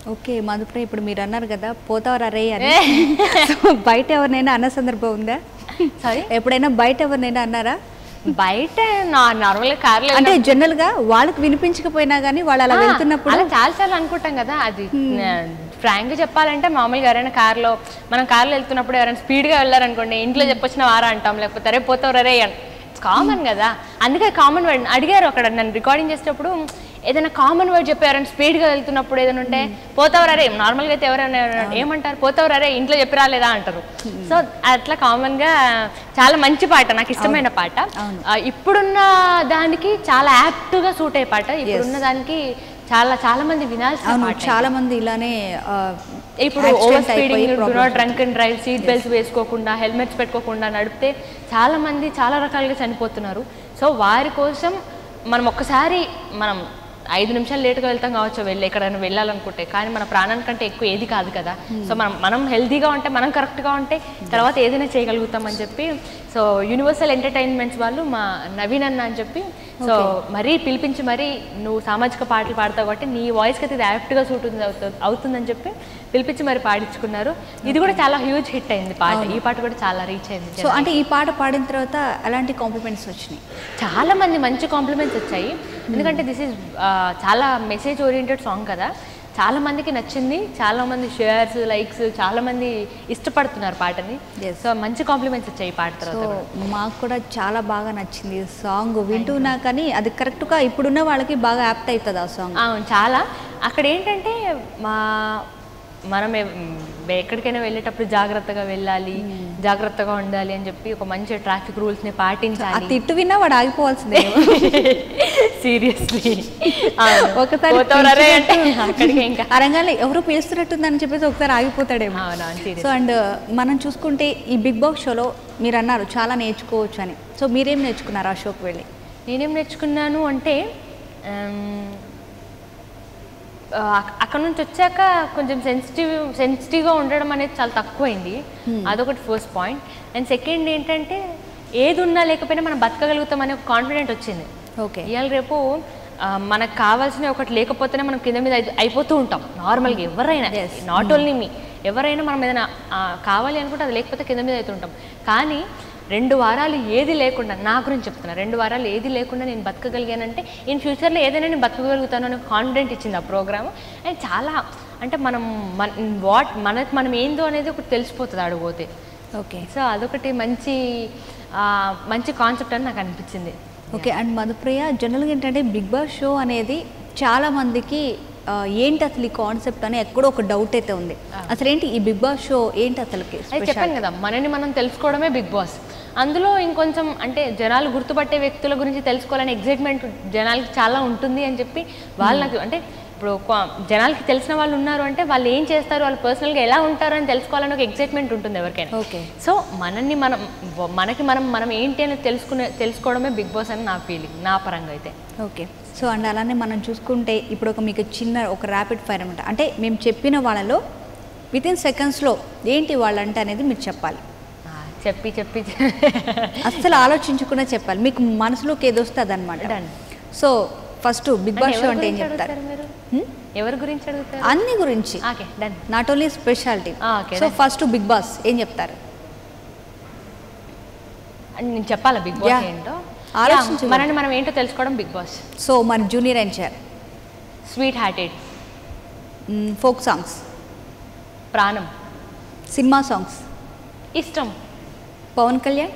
ఓకే మధుప్రియ ఇప్పుడు మీరు అన్నారు కదా పోతావరా రే అని సో బయట ఎవరినైనా అన్న సందర్భం ఉందా సారీ ఎప్పుడైనా బయట ఎవరినైనా అన్నారా బయట నార్మల్గా కార్లో అంటే జనరల్ గా వాళ్ళకి వినిపించకపోయినా కానీ వాళ్ళు అలా వెళ్తున్నప్పుడు అలా చాలా సార్లు అనుకుంటాం కదా అది ఫ్రాంక్ గా చెప్పాలంటే మామూలుగా ఎవరైనా కార్లో మనం కార్లో వెళ్తున్నప్పుడు ఎవరైనా స్పీడ్ గా వెళ్ళారనుకోండి ఇంట్లో చెప్పొచ్చిన వారా అంటాం లేకపోతే అరే పోతావు రే అని కామన్ కదా అందుకే కామన్ వర్డ్ అడిగారు అక్కడ నన్ను రికార్డింగ్ చేసేటప్పుడు ఏదైనా కామన్ వర్డ్ చెప్పి ఎవరైనా స్పీడ్ గా వెళ్తున్నప్పుడు ఏదైనా ఉంటే పోతావు రే నార్మల్ గా అయితే ఎవరైనా ఏమంటారు పోతావు రే ఇంట్లో చెప్పి రాలేదా అంటారు సో అట్లా కామన్ గా చాలా మంచి పాట నాకు ఇష్టమైన పాట అవును. ఆ, ఇప్పుడున్న దానికి చాలా యాప్ట్ గా సూట్ అయ్యే పాట ఇప్పుడున్న దానికి చాలా చాలా మంది వినాల్సిన అవును పాట చాలా మంది ఇలానే ఆ, ఇప్పుడు accident ఓవర్ అయిపోయి speeding do problems not drunk and drive seat belts వేసుకోకుండా హెల్మెట్స్ పెట్టుకోకుండా నడిపితే చాలా మంది చాలా రకాలుగా చనిపోతున్నారు సో వారి కోసం మనం ఒక్కసారి మనం ఐదు నిమిషాలు లేట్గా వెళ్తాం కావచ్చు వెళ్ళి ఎక్కడైనా వెళ్ళాలనుకుంటే కానీ మన ప్రాణానికంటే ఎక్కువ ఏది కాదు కదా సో మనం మనం హెల్తీగా ఉంటే మనం కరెక్ట్గా ఉంటే తర్వాత ఏదైనా చేయగలుగుతాం అని చెప్పి సో యూనివర్సల్ ఎంటర్టైన్మెంట్స్ వాళ్ళు మా నవీన్ అన్న అని చెప్పి సో మరీ పిలిపించి మరీ నువ్వు సామాజిక పాటలు పాడతావు కాబట్టి నీ వాయిస్కి అయితే ఇది యాప్ట్గా సూట్ ఉంది అవుతుంది అవుతుందని చెప్పి పిలిపించి మరి పాడించుకున్నారు ఇది కూడా చాలా హ్యూజ్ హిట్ అయింది పాట ఈ పాట కూడా చాలా రీచ్ అయింది సో అంటే ఈ పాట పాడిన తర్వాత ఎలాంటి కాంప్లిమెంట్స్ వచ్చినాయి చాలా మంది మంచి కాంప్లిమెంట్స్ వచ్చాయి ఎందుకంటే దిస్ ఇస్ చాలా మెసేజ్ ఓరియంటెడ్ సాంగ్ కదా చాలా మందికి నచ్చింది చాలా మంది షేర్స్ లైక్స్ చాలా మంది ఇష్టపడుతున్నారు పాటని Yes. సో మంచి కాంప్లిమెంట్స్ వచ్చాయి ఈ పాట సో తర్వాత కూడా. మాకు కూడా చాలా బాగా నచ్చింది సాంగ్ వింటున్నా కానీ అది కరెక్ట్గా ఇప్పుడున్న వాళ్ళకి బాగా యాప్ట్ అవుతుంది ఆ సాంగ్ అవును చాలా అక్కడ ఏంటంటే మా మనం ఎ- ఎక్కడికైనా వెళ్ళేటప్పుడు జాగ్రత్తగా వెళ్ళాలి జాగ్రత్తగా ఉండాలి అని చెప్పి ఒక మంచి ట్రాఫిక్ రూల్స్ ని ఆ పాటించాలి తిట్టు విన్నా వాడు ఆగిపోవాల్సిందే సీరియస్లీ ఒకసారి అంటే అక్కడికి ఇంకా అరంగానే ఎవరో పిలుస్తున్నట్టుందని చెప్పేసి ఒకసారి ఆగిపోతాడేమో అవునవును సీరియస్ సో అండ్ మనం చూసుకుంటే ఈ బిగ్ బాస్ షోలో మీరు అన్నారు చాలా నేర్చుకోవచ్చు అని సో మీరేం నేర్చుకున్నారు ఆ షోకి వెళ్ళి నేనేం నేర్చుకున్నాను అంటే ఆమ్, ఆ, అక్- అక్కడ నుంచి వచ్చాక కొంచెం సెన్సిటివ్ సెన్సిటివ్గా ఉండడం అనేది చాలా తక్కువైంది అదొకటి ఫస్ట్ పాయింట్ అండ్ సెకండ్ ఏంటంటే ఏది ఉన్నా లేకపోయినా మనం బతకగలుగుతాం అనే ఒక కాన్ఫిడెంట్ వచ్చింది ఓకే ఇవాళ రేపు ఆ, మనకు కావాల్సిన ఒకటి లేకపోతేనే మనం కింద మీద అయి- అయిపోతూ ఉంటాం నార్మల్గా ఎవరైనా Yes. నాట్ ఓన్లీ మీ ఎవరైనా మనం ఏదైనా ఆ, కావాలి అనుకుంటే అది లేకపోతే కింద మీద అవుతుంటాం కానీ రెండు వారాలు ఏది లేకుండా నా గురించి చెప్తున్నా రెండు వారాలు ఏది లేకుండా నేను బతకగలిగానంటే ఇన్ ఫ్యూచర్లో ఏదైనా నేను బతకగలుగుతాను అనే కాన్ఫిడెంట్ ఇచ్చింది ఆ ప్రోగ్రామ్ అండ్ చాలా అంటే మనం మన వాట్ మనకు మనం ఏందో అనేది ఒకటి తెలిసిపోతుంది అడిగిపోతే ఓకే సో అదొకటి మంచి ఆ, మంచి కాన్సెప్ట్ అని నాకు అనిపించింది ఓకే అండ్ మధుప్రియ జనరల్గా ఏంటంటే బిగ్ బాస్ షో అనేది చాలా మందికి ఆ, ఏంటి అసలు ఈ కాన్సెప్ట్ అని ఎక్కడో ఒక డౌట్ అయితే ఉంది అసలు ఏంటి ఈ బిగ్ బాస్ షో ఏంటి అసలుకి అది చెప్పాను కదా మనని మనం తెలుసుకోవడమే బిగ్ బాస్ అందులో ఇంకొంచెం అంటే జనాలు గుర్తుపట్టే వ్యక్తుల గురించి తెలుసుకోవాలని ఎగ్జైట్మెంట్ జనాలకి చాలా ఉంటుంది అని చెప్పి వాళ్ళు నాకు అంటే ఇప్పుడు కొ- జనాలకి తెలిసిన వాళ్ళు ఉన్నారు అంటే వాళ్ళు ఏం చేస్తారు వాళ్ళు పర్సనల్గా ఎలా ఉంటారు అని తెలుసుకోవాలని ఒక ఎగ్జైట్మెంట్ ఉంటుంది ఎవరికైనా ఓకే సో మనల్ని మనం మనకి మనం మనం ఏంటి అని తెలుసుకునే తెలుసుకోవడమే బిగ్ బాస్ అని నా ఫీలింగ్ నా పరంగా అయితే ఓకే సో అండ్ అలానే మనం చూసుకుంటే ఇప్పుడు ఒక మీకు చిన్న ఒక ర్యాపిడ్ ఫైర్ అనమాట అంటే మేము చెప్పిన వాళ్ళలో విత్ ఇన్ సెకండ్స్లో ఏంటి వాళ్ళంటే అనేది మీరు చెప్పాలి ఆ, చెప్పి చెప్పి అస్సలు ఆలోచించకుండా చెప్పాలి మీకు మనసులోకి ఏది వస్తే అదనమాట Done. So first Bigg Boss show ఎవరి అంటే ఏం గురించి చెప్తారు అడుగుతారు మీరు హ్మ్? ఎవరి గురించి అడుగుతారు అన్ని గురించి okay done not only speciality Ah, okay, so then. First Bigg Boss ఏం చెప్తారు అని నేను చెప్పాలా బిగ్ బాస్ Yeah. ఏంటో ఆలోచించు. Yeah, మనని మనం ఏంటో తెలుసుకోవడం బిగ్ బాస్ సో మన junior NTR sweet hearted folk songs Pranam cinema songs ఇష్టం పవన్ కళ్యాణ్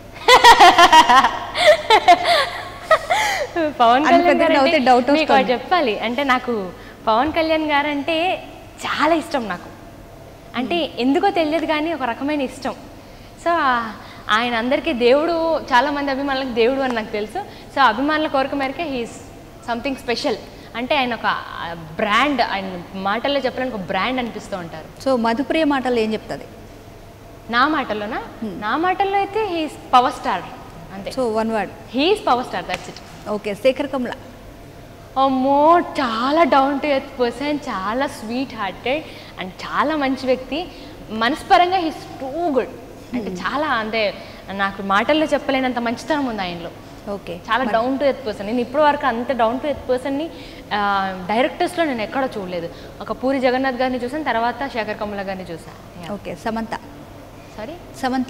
పవన్ అంత కళ్యాణ్ పెద్ద గారు నవ్వుతే అంటే doubt మీకు వస్తుంది. ఒకటి చెప్పాలి అంటే నాకు పవన్ కళ్యాణ్ గారు అంటే చాలా ఇష్టం నాకు అంటే ఎందుకో తెలియదు కానీ ఒక రకమైన ఇష్టం సో ఆ- ఆయన అందరికీ దేవుడు చాలా మంది అభిమానులకు దేవుడు అని నాకు తెలుసు సో అభిమానుల కోరిక మేరకే హీస్ సంథింగ్ స్పెషల్ అంటే ఆయన ఒక బ్రాండ్ ఆయన మాటల్లో చెప్పడానికి ఒక బ్రాండ్ అనిపిస్తూ ఉంటారు సో మధుప్రియ మాటలు ఏం చెప్తుంది నా మాటల్లోనా నా మాటల్లో అయితే హీస్ పవర్ స్టార్ అంతే so one word he's power star that's it okay Shekhar Kammula అమ్మో చాలా డౌన్ టు ఎర్త్ పర్సన్ చాలా స్వీట్ హార్టెడ్ అండ్ చాలా మంచి వ్యక్తి మనస్పరంగా హీస్ టూ గుడ్ అంటే చాలా అంటే నాకు మాటల్లో చెప్పలేనంత మంచితనం ఉంది ఆయనలో ఓకే చాలా డౌన్ టు ఎర్త్ పర్సన్ నేను ఇప్పటి వరకు అంత డౌన్ టు ఎర్త్ పర్సన్ని డైరెక్టర్స్లో నేను ఎక్కడ చూడలేదు ఒక పూరి జగన్నాథ్ గారిని చూసాను తర్వాత శేఖర్ కమల గారిని చూసాను okay Samantha sorry Samantha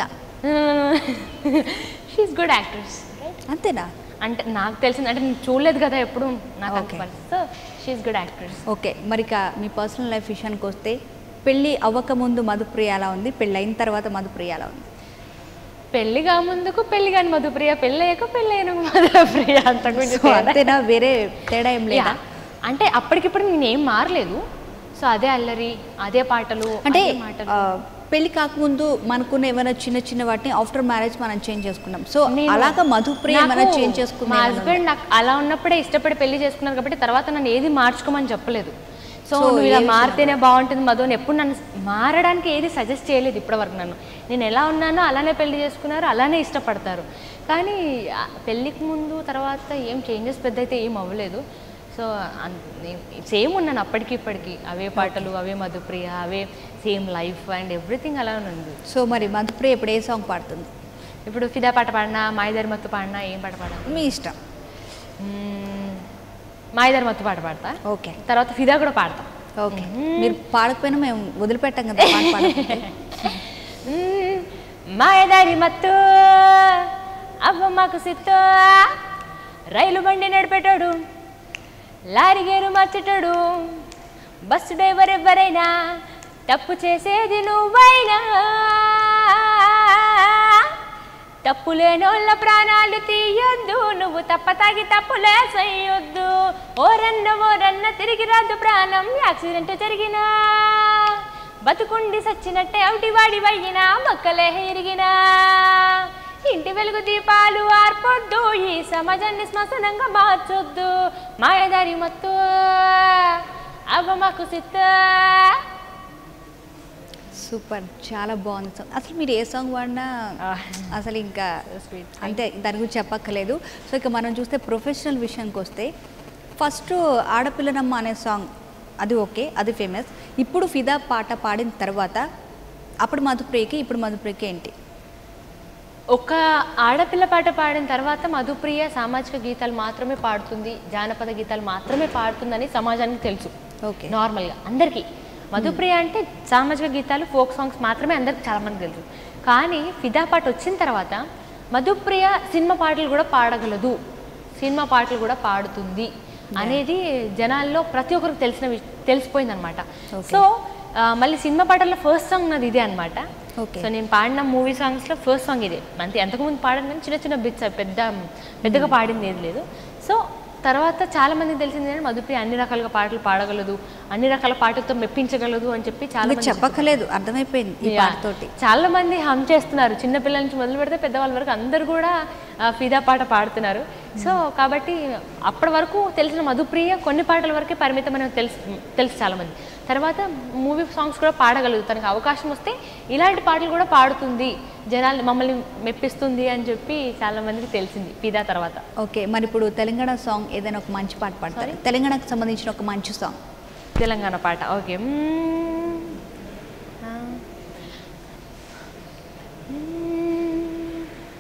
she's good actress అంతేనా అంటే నాకు తెలిసింది అంటే నేను చూడలేదు కదా ఎప్పుడు నాకు Okay. అంత so she's good actress okay మరి ఇక మీ పర్సనల్ లైఫ్ విషయానికి వస్తే పెళ్ళి అవ్వకముందు మధుప్రియ ఎలా ఉంది పెళ్ళి అయిన తర్వాత మధుప్రియ ఎలా ఉంది పెళ్లి ముందుకు పెళ్లి కాని మధుప్రియ పెళ్ళి అయ్యాక పెళ్ళి అయిన మధుప్రియ అంతకుమించి సో అంతేనా వేరే తేడా ఏం లేదా Yeah. అంటే అప్పటికిప్పుడు నేను ఏం మారలేదు సో అదే అల్లరి అదే పాటలు అంటే అదే మాటలు ఆ, పెళ్లి కాకముందు మనకున్న ఏమైనా చిన్న చిన్న వాటిని ఆఫ్టర్ మ్యారేజ్ మనం చేంజ్ చేసుకున్నాం సో నేను- అలాగా మధుప్రియ ఏమైనా నాకు చేంజ్ మా చేసుకుందా హస్బెండ్ నాకు అలా ఉన్నప్పుడే ఇష్టపడి పెళ్లి చేసుకున్నారు కాబట్టి తర్వాత నన్ను ఏది మార్చుకోమని చెప్పలేదు సో So, నువ్వు ఏ ఇలా విషయంలో? మారితేనే బాగుంటుంది మధు అని ఎప్పుడు నన్ను మారడానికి ఏది సజెస్ట్ చేయలేదు ఇప్పటివరకు నన్ను నేను ఎలా ఉన్నానో అలానే పెళ్లి చేసుకున్నారు అలానే ఇష్టపడతారు కానీ ఆ, పెళ్ళికి ముందు తర్వాత ఏం చేంజెస్ పెద్ద అయితే ఏం అవ్వలేదు సో సేమ్ ఉన్నాను అప్పటికి ఇప్పటికి అవే పాటలు అవే మధుప్రియ అవే సేమ్ లైఫ్ అండ్ ఎవ్రీథింగ్ అలా ఉంది సో మరి మధుప్రియ ఇప్పుడు ఏ సాంగ్ పాడుతుంది ఇప్పుడు ఫిదా పాట పాడినా మాయదారి మత్తు పాడినా ఏం పాట పాడినా మీ ఇష్టం మ్మ్. మాయదారి మత్తు పాట పాడతా ఓకే తర్వాత ఫిదా కూడా పాడతా ఓకే మీరు పాడకపోయినా మేము వదిలిపెట్టాం కదా పాట పాడకపోతే మ్మ్. మాయదారి మత్తు అవ్వ మాకు సిత్తు రైలు బండి నడిపేటాడు లారీ గేరు మార్చేటాడు బస్సు డ్రైవర్ ఎవరైనా తప్పు చేసేది నువ్వైనా తప్పు లేనోళ్ళ ప్రాణాలు తీయొద్దు నువ్వు తప్ప తాగి తప్పులే చేయొద్దు ఓరన్న ఓరన్న తిరిగి రాదు ప్రాణం యాక్సిడెంట్ జరిగినా బతుకుండి సచ్చినట్టే అవుటి వాడి వయ్యినా మొక్కలే ఎరిగినా ఇంటి వెలుగు దీపాలు ఆర్పొద్దు ఈ సమాజాన్ని శ్మశానంగా మార్చొద్దు మాయదారి మత్తు అవ్వ మాకు సిత్తా సూపర్ చాలా బాగుంది సాంగ్ అసలు మీరు ఏ సాంగ్ పాడినా అసలు ఇంకా అంతే దాని గురించి చెప్పక్కర్లేదు సో ఇక మనం చూస్తే ప్రొఫెషనల్ విషయానికి వస్తే ఫస్ట్ ఆడపిల్లనమ్మ అనే సాంగ్ అది ఓకే అది ఫేమస్ ఇప్పుడు ఫిదా పాట పాడిన తర్వాత అప్పుడు మధుప్రియకి ఇప్పుడు మధుప్రియకి ఏంటి ఒక ఆడపిల్ల పాట పాడిన తర్వాత మధుప్రియ సామాజిక గీతాలు మాత్రమే పాడుతుంది జానపద గీతాలు మాత్రమే పాడుతుందని సమాజానికి తెలుసు ఓకే నార్మల్గా అందరికీ మధుప్రియ అంటే సామాజిక గీతాలు ఫోక్ సాంగ్స్ మాత్రమే అందరికి చాలా మంది తెలుసు కానీ ఫిదా పాట వచ్చిన తర్వాత మధుప్రియ సినిమా పాటలు కూడా పాడగలదు సినిమా పాటలు కూడా పాడుతుంది అనేది జనాల్లో ప్రతి ఒక్కరికి తెలిసిన విష- తెలిసిపోయిందనమాట Okay. సో ఆ, మళ్ళీ సినిమా పాటల్లో ఫస్ట్ సాంగ్ నాది ఇదే అనమాట Okay. సో నేను పాడిన మూవీ సాంగ్స్లో ఫస్ట్ సాంగ్ ఇదే అంతే అంతకుముందు పాడాను కానీ చిన్న చిన్న బిట్స్ పెద్ద పెద్దగా పాడింది ఏది లేదు సో తర్వాత చాలా మందికి తెలిసింది ఏంటంటే మధుప్రియ అన్ని రకాలుగా పాటలు పాడగలదు అన్ని రకాల పాటలతో మెప్పించగలదు అని చెప్పి చాలా మీరు మంది చెప్పక్కర్లేదు అర్థమైపోయింది ఈ Yeah. పాటతోటి చాలా మంది హమ్ చేస్తున్నారు చిన్న పిల్లల నుంచి మొదలు పెడితే పెద్దవాళ్ళ వరకు అందరూ కూడా ఆ, ఫిదా పాట పాడుతున్నారు సో కాబట్టి అప్పటి వరకు తెలిసిన మధుప్రియ కొన్ని పాటల వరకే పరిమితమైన తెలుసు తెలుసు చాలా మంది తర్వాత మూవీ సాంగ్స్ కూడా పాడగలదు తనకు అవకాశం వస్తే ఇలాంటి పాటలు కూడా పాడుతుంది జనాలు మమ్మల్ని మెప్పిస్తుంది అని చెప్పి చాలా మందికి తెలిసింది ఫిదా తర్వాత ఓకే మరి ఇప్పుడు తెలంగాణ సాంగ్ ఏదైనా ఒక మంచి పాట పాడతారు తెలంగాణకు సంబంధించిన ఒక మంచి సాంగ్ తెలంగాణ పాట ఓకే మ్మ్. ఆ. మ్మ్.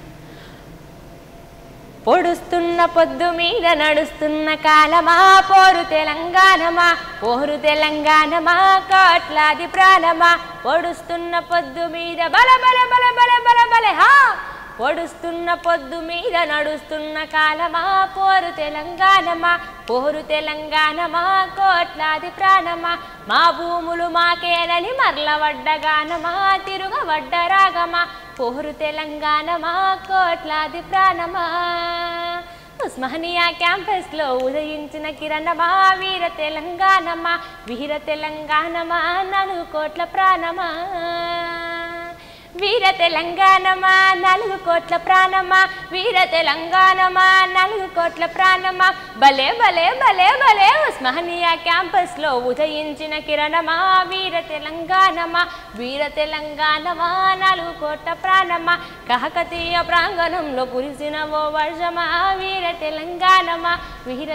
పొడుస్తున్న పొద్దు మీద నడుస్తున్న కాలమా పోరు తెలంగాణమా పోరు తెలంగాణమా కోట్లాది ప్రాణమా పొడుస్తున్న పొద్దు మీద బల బల బల బల బల బల హా పొడుస్తున్న పొద్దు మీద నడుస్తున్న కాలమా పోరు తెలంగాణమా పోరు తెలంగాణమా కోట్లాది ప్రాణమా మా భూములు మాకేనని మరల వడ్డగానమా తిరుగవడ్డ రాగమా పోరు తెలంగాణమా కోట్లాది ప్రాణమా ఉస్మానియా క్యాంపస్ లో ఉదయించిన కిరణమా వీర తెలంగాణమా వీర తెలంగాణమా నలుగు కోట్ల ప్రాణమా వీర తెలంగాణమా నలుగు కోట్ల ప్రాణమా వీర తెలంగాణమా నలుగు కోట్ల ప్రాణమా భలే భలే భలే భలే ఉస్మానియా క్యాంపస్ లో ఉదయించిన కిరణమా వీర తెలంగాణమా వీర తెలంగాణమా నలుగు కోట్ల ప్రాణమా కహకతీయ ప్రాంగణంలో కురిసిన ఓ వర్షమా వీర తెలంగాణమా వీర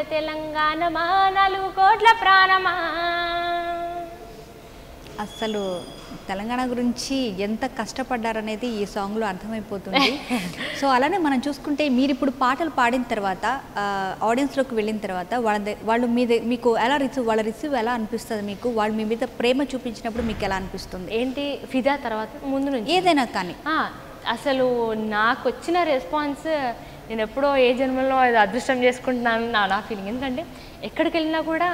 తెలంగాణమా నలుగు కోట్ల ప్రాణమా అస్సలు తెలంగాణ గురించి ఎంత కష్టపడ్డారనేది ఈ సాంగ్లో అర్థమైపోతుంది సో అలానే మనం చూసుకుంటే మీరు ఇప్పుడు పాటలు పాడిన తర్వాత ఆడియన్స్లోకి వెళ్ళిన తర్వాత వాళ్ళ ద- వాళ్ళు మీ ద- మీకు ఎలా రిసీవ్ వాళ్ళ రిసీవ్ ఎలా అనిపిస్తుంది మీకు వాళ్ళు మీ మీద ప్రేమ చూపించినప్పుడు మీకు ఎలా అనిపిస్తుంది ఏంటి ఫిదా తర్వాత ముందు నుంచి ఏదైనా కానీ ఆ, అసలు నాకు వచ్చిన రెస్పాన్స్ నేను ఎప్పుడో ఏ జన్మలో అది అదృష్టం చేసుకుంటున్నాను నా నా ఫీలింగ్ ఎందుకంటే ఎక్కడికి వెళ్ళినా కూడా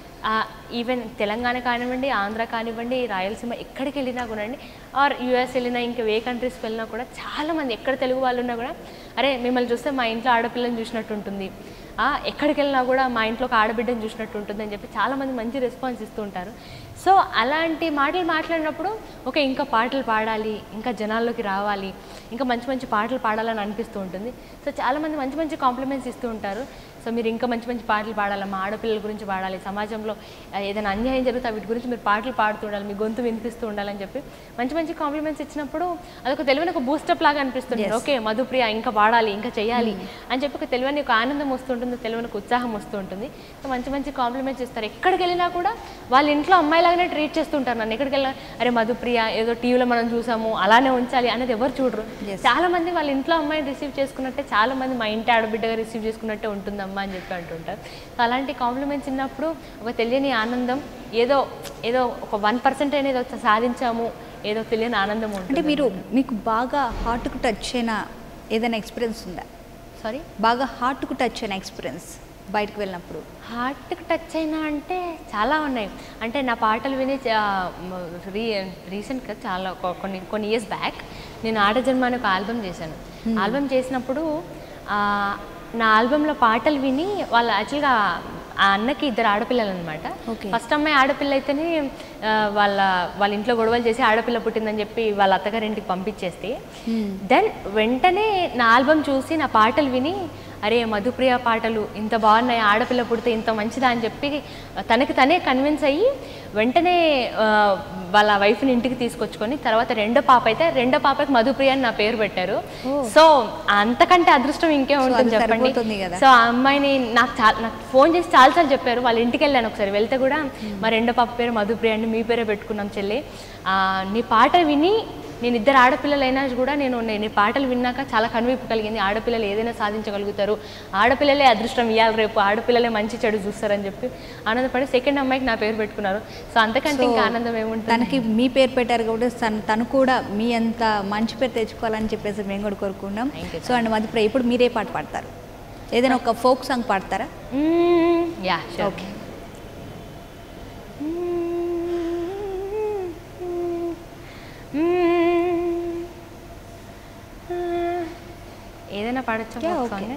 ఈవెన్ తెలంగాణ కానివ్వండి ఆంధ్ర కానివ్వండి రాయలసీమ ఎక్కడికి వెళ్ళినా కూడా అండి ఆర్ యూఎస్ వెళ్ళినా ఇంకా ఏ కంట్రీస్కి వెళ్ళినా కూడా చాలామంది ఎక్కడ తెలుగు వాళ్ళు ఉన్నా కూడా అరే మిమ్మల్ని చూస్తే మా ఇంట్లో ఆడపిల్లని చూసినట్టు ఉంటుంది ఆ, ఎక్కడికి వెళ్ళినా కూడా మా ఇంట్లో ఒక ఆడబిడ్డని చూసినట్టు ఉంటుంది అని చెప్పి చాలామంది మంచి రెస్పాన్స్ ఇస్తూ ఉంటారు సో అలాంటి మాటలు మాట్లాడినప్పుడు ఓకే ఇంకా పాటలు పాడాలి ఇంకా జనాల్లోకి రావాలి ఇంకా మంచి మంచి పాటలు పాడాలని అనిపిస్తూ ఉంటుంది సో చాలామంది మంచి మంచి కాంప్లిమెంట్స్ ఇస్తూ ఉంటారు సో మీరు ఇంకా మంచి మంచి పాటలు పాడాలి మా ఆడపిల్లల గురించి పాడాలి సమాజంలో ఆ, ఏదైనా అన్యాయం జరిగితే వీటి గురించి మీరు పాటలు పాడుతూ ఉండాలి మీ గొంతు వినిపిస్తూ ఉండాలని చెప్పి మంచి మంచి కాంప్లిమెంట్స్ ఇచ్చినప్పుడు అదొక తెలివైన ఒక బూస్టప్ లాగా అనిపిస్తుంది ఓకే మధుప్రియ ఇంకా పాడాలి ఇంకా చేయాలి అని చెప్పి ఒక తెలివని ఒక ఆనందం వస్తుంటుంది తెలివని ఒక ఉత్సాహం వస్తూ ఉంటుంది సో మంచి మంచి కాంప్లిమెంట్స్ ఇస్తారు ఎక్కడికి వెళ్ళినా కూడా వాళ్ళ ఇంట్లో అమ్మాయిలాగానే ట్రీట్ చేస్తుంటారు నన్ను ఎక్కడికి వెళ్ళినా అరే మధుప్రియ ఏదో టీవీలో మనం చూసాము అలానే ఉంచాలి అనేది ఎవరు చూడరు చాలా మంది వాళ్ళ ఇంట్లో అమ్మాయిని రిసీవ్ చేసుకున్నట్టే చాలా మంది మా ఇంటి ఆడబిడ్డగా రిసీవ్ చేసుకున్నట్టే ఉంటుందమ్మా అని చెప్పి అంటుంటారు సో అలాంటి కాంప్లిమెంట్స్ ఇన్నప్పుడు ఒక తెలియని ఆనందం ఏదో ఏదో ఒక వన్ పర్సెంట్ అనేది ఒక సాధించాము ఏదో తెలియని ఆనందం అంటే ఉంటుంది మీరు మీకు బాగా హార్ట్కు టచ్ అయిన ఏదైనా ఎక్స్పీరియన్స్ ఉందా సారీ బాగా హార్ట్కు టచ్ అయిన ఎక్స్పీరియన్స్ బయటకు వెళ్ళినప్పుడు హార్ట్కి టచ్ అయినా అంటే చాలా ఉన్నాయి అంటే నా పాటలు విని చా- మ- రీ రీసెంట్గా చాలా కొ- కొన్ని కొన్ని ఇయర్స్ బ్యాక్ నేను ఆడజన్మ అనే ఒక ఆల్బమ్ చేశాను ఆల్బమ్ చేసినప్పుడు ఆ, నా ఆల్బంలో పాటలు విని వాళ్ళ యాక్చువల్గా ఆ అన్నకి ఇద్దరు ఆడపిల్లలు అనమాట Okay. ఫస్ట్ అమ్మాయి ఆడపిల్ల అయితేనే ఆ, వాళ్ళ వాళ్ళ ఇంట్లో గొడవలు చేసి ఆడపిల్ల పుట్టిందని చెప్పి వాళ్ళ అత్తగారింటికి పంపించేస్తే దెన్ వెంటనే నా ఆల్బమ్ చూసి నా పాటలు విని అరే మధుప్రియ పాటలు ఇంత బాగున్నాయి ఆడపిల్ల పుడితే ఇంత మంచిదా అని చెప్పి తనకి తనే కన్విన్స్ అయ్యి వెంటనే ఆ, వాళ్ళ వైఫ్ని ఇంటికి తీసుకొచ్చుకొని తర్వాత రెండో పాప అయితే రెండో పాపకి మధుప్రియ అని నా పేరు పెట్టారు సో అంతకంటే అదృష్టం ఇంకే ఉంటుంది అది చెప్పండి సరిపోతుంది కదా. సో ఆ అమ్మాయిని నాకు చాలా నాకు ఫోన్ చేసి చాలాసార్లు చెప్పారు వాళ్ళ ఇంటికి వెళ్ళాను ఒకసారి వెళ్తే కూడా మా రెండో పాప పేరు మధుప్రియ అండి మీ పేరే పెట్టుకున్నాం చెల్లి ఆ, నీ పాట విని నేను ఇద్దరు ఆడపిల్లలైనా కూడా నేను నేను నీ పాటలు విన్నాక చాలా కనువిప్పు కలిగింది ఆడపిల్లలు ఏదైనా సాధించగలుగుతారు ఆడపిల్లలే అదృష్టం ఇవ్వాలి రేపు ఆడపిల్లలే మంచి చెడు చూస్తారని చెప్పి ఆనందపడి సెకండ్ అమ్మాయికి నా పేరు పెట్టుకున్నారు సో అంతకంటే ఇంకా ఆనందం ఏముంటుంది తనకి మీ పేరు పెట్టారు కాబట్టి తను తను కూడా మీ అంత మంచి పేరు తెచ్చుకోవాలని చెప్పేసి మేము కూడా కోరుకున్నాం Thank you, సో అండ్ మధ్య ఇప్పుడు మీరే పాట పాడతారు ఏదైనా ఒక ఫోక్ సాంగ్ పాడతారా యా ఓకే ఏదైనా పాడచ్చా Yeah, folk okay. song?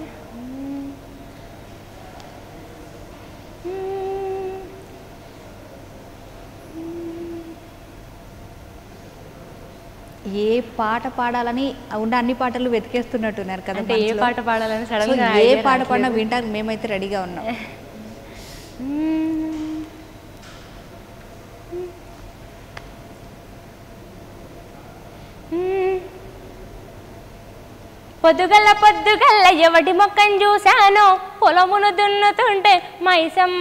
ఏ పాట పాడాలని ఉన్న అన్ని పాటలు వెతికేస్తున్నట్టున్నారు కదా అంటే ఏ మనసులో. పాట పాడాలని సో సడన్ గా ఏ idea పాట పాడినా రావట్లేదు. వింటానికి మేమైతే రెడీగా ఉన్నాం పొద్దుగల్ల పొద్దుగల్ల ఎవడి మొక్కం చూశాను పొలమును దున్నుతుంటే మైసమ్మ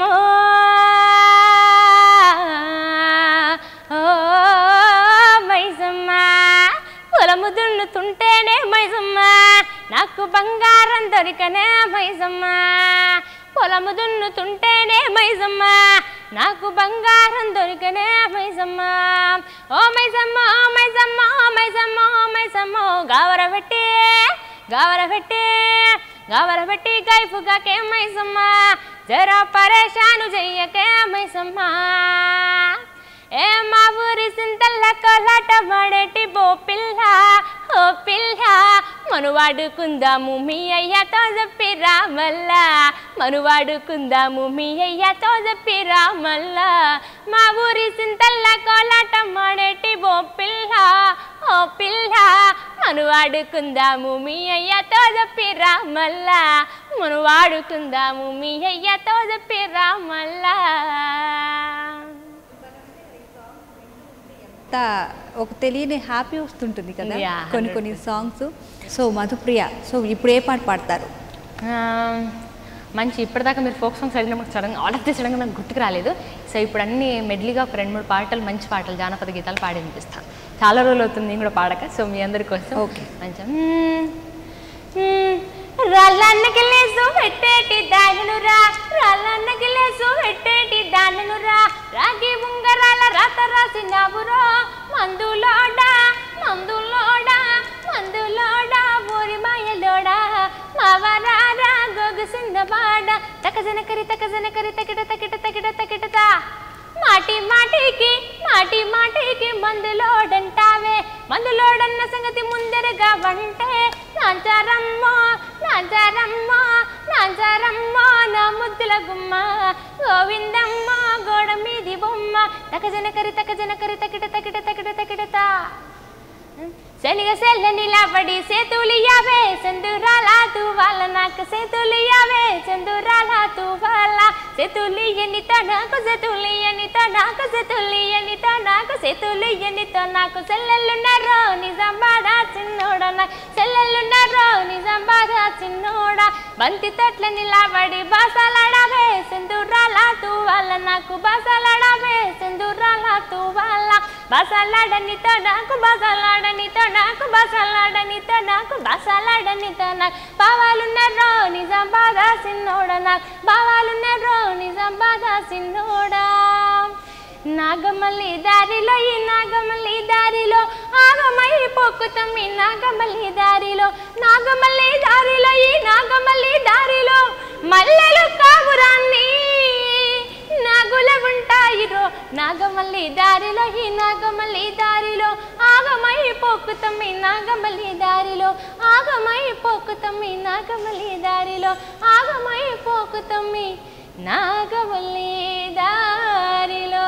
ఓ మైసమ్మ పొలము దున్నుతుంటేనే మైసమ్మ నాకు బంగారం దొరికనే మైసమ్మ పొలము దున్నుతుంటేనే మైసమ్మ నాకు బంగారం దొరికనే మైసమ్మ ఓ మైసమ్మ ఓ మైసమ్మ ఓ మైసమ్మ ఓ మైసమ్మ గావర పెట్టి గావర పెట్టి గావర పెట్టి గైఫుగాకే మైసమ్మ జరా పరేషాను చెయ్యకే మైసమ్మ ఏ మా ఊరి సింతల్ల కోలాట పడేటి బో పిల్ల ఓ పిల్ల మనువాడుకుందాము మీ అయ్యతో చెప్పి రామల్ల మనువాడుకుందాము మీ అయ్యతో చెప్పి రామల్ల మా ఊరి సింతల్ల కోలాట మాడేటి బో పిల్ల ఓ పిల్ల మనువాడుకుందాము మీ అయ్యతో చెప్పి రామల్ల మనువాడుకుందాము మీ అయ్యతో చెప్పి రామల్లా అంత ఒక తెలియని హ్యాపీ వస్తుంటుంది కదా Yeah, కొన్ని కొన్ని సాంగ్స్ సో మధుప్రియ సో ఇప్పుడు ఏ పాట పాడతారు మంచి ఇప్పటిదాకా మీరు ఫోక్ సాంగ్స్ అడిగినప్పుడు సడన్గా ఆల్ ఆఫ్ ది సడన్గా నాకు గుర్తుకు రాలేదు సో ఇప్పుడు ఆల్ ఆఫ్ ది సడన్గా నాకు గుర్తుకు రాలేదు సో ఇప్పుడు అన్ని మెడ్లీగా ఒక రెండు మూడు పాటలు మంచి పాటలు జానపద గీతాలు పాడి వినిపిస్తాను చాలా రోజులు అవుతుంది నేను కూడా పాడక సో మీ అందరి కోసం Okay. మంచిగా మ్మ్, మ్మ్, రాళ్ళన్నకి లేసు పెట్టేటి దానను రా రాళ్ళన్నకి లేసు పెట్టేటి దానను రా రాగి ఉంగరాల రాత రాసినావురో మందులోడా మందులోడా మందులోడా ఊరి మాయలోడా మావరారా గొగుసిందవాడ తకజనకరి తకజనకరి తకిట తకిట తకిట తకిటతా మాటి మాటికి మాటి మాటికి మందులోడంటావే మందులోడన్న సంగతి ముందరగా వంటే నాంచారమ్మో నాంచారమ్మో నాంచారమ్మో నా ముద్దుల గుమ్మ గోవిందమ్మ గోడ మీది బొమ్మ తకజనకరి తకజనకరి తకిట తకిట తకిట తకిటతా శనిగ సెల్ల నిలబడి సేతులియావే సెందురాల తువాల నాకు సేతులియావే సెందురాల తువాల సేతులియనితో నాకు సేతులియనితో నాకు సేతులియనితో నాకు సేతులియనితో నాకు సెల్లెళ్ళున్నారో నిజం బాధ చిన్నోడ నాకు సెల్లెళ్ళున్నారో నిజం బాధ చిన్నోడ బంతి తట్ల నిలబడి బాసలాడవే సెందురాల తువాల నాకు బాసలాడవే సెందురాల తువాల బాసలాడనితో నాకు బాసలాడనితో నాకు బాసలాడనితో నాకు బాసలాడనితో నాకు బావాలున్నారో నిజం బాధ సిన్నోడ నాకు బావాలున్నారో నిజం బాధ సిన్నోడా నాగమల్లి దారిలో ఈ నాగమల్లి దారిలో ఆగమై పొక్కుతాం ఈ నాగమల్లి దారిలో నాగమల్లి దారిలో ఈ నాగమల్లి దారిలో మల్లెలు కావురాన్ని నాగుల ఉంటాయిరో నాగమల్లి దారిలో ఈ నాగమల్లి దారిలో ఆగమై పొక్కుతాం ఈ నాగమల్లి దారిలో ఆగమై పొక్కుతాం ఈ నాగమల్లి దారిలో ఆగమై పొక్కుతాం ఈ నాగమల్లి దారిలో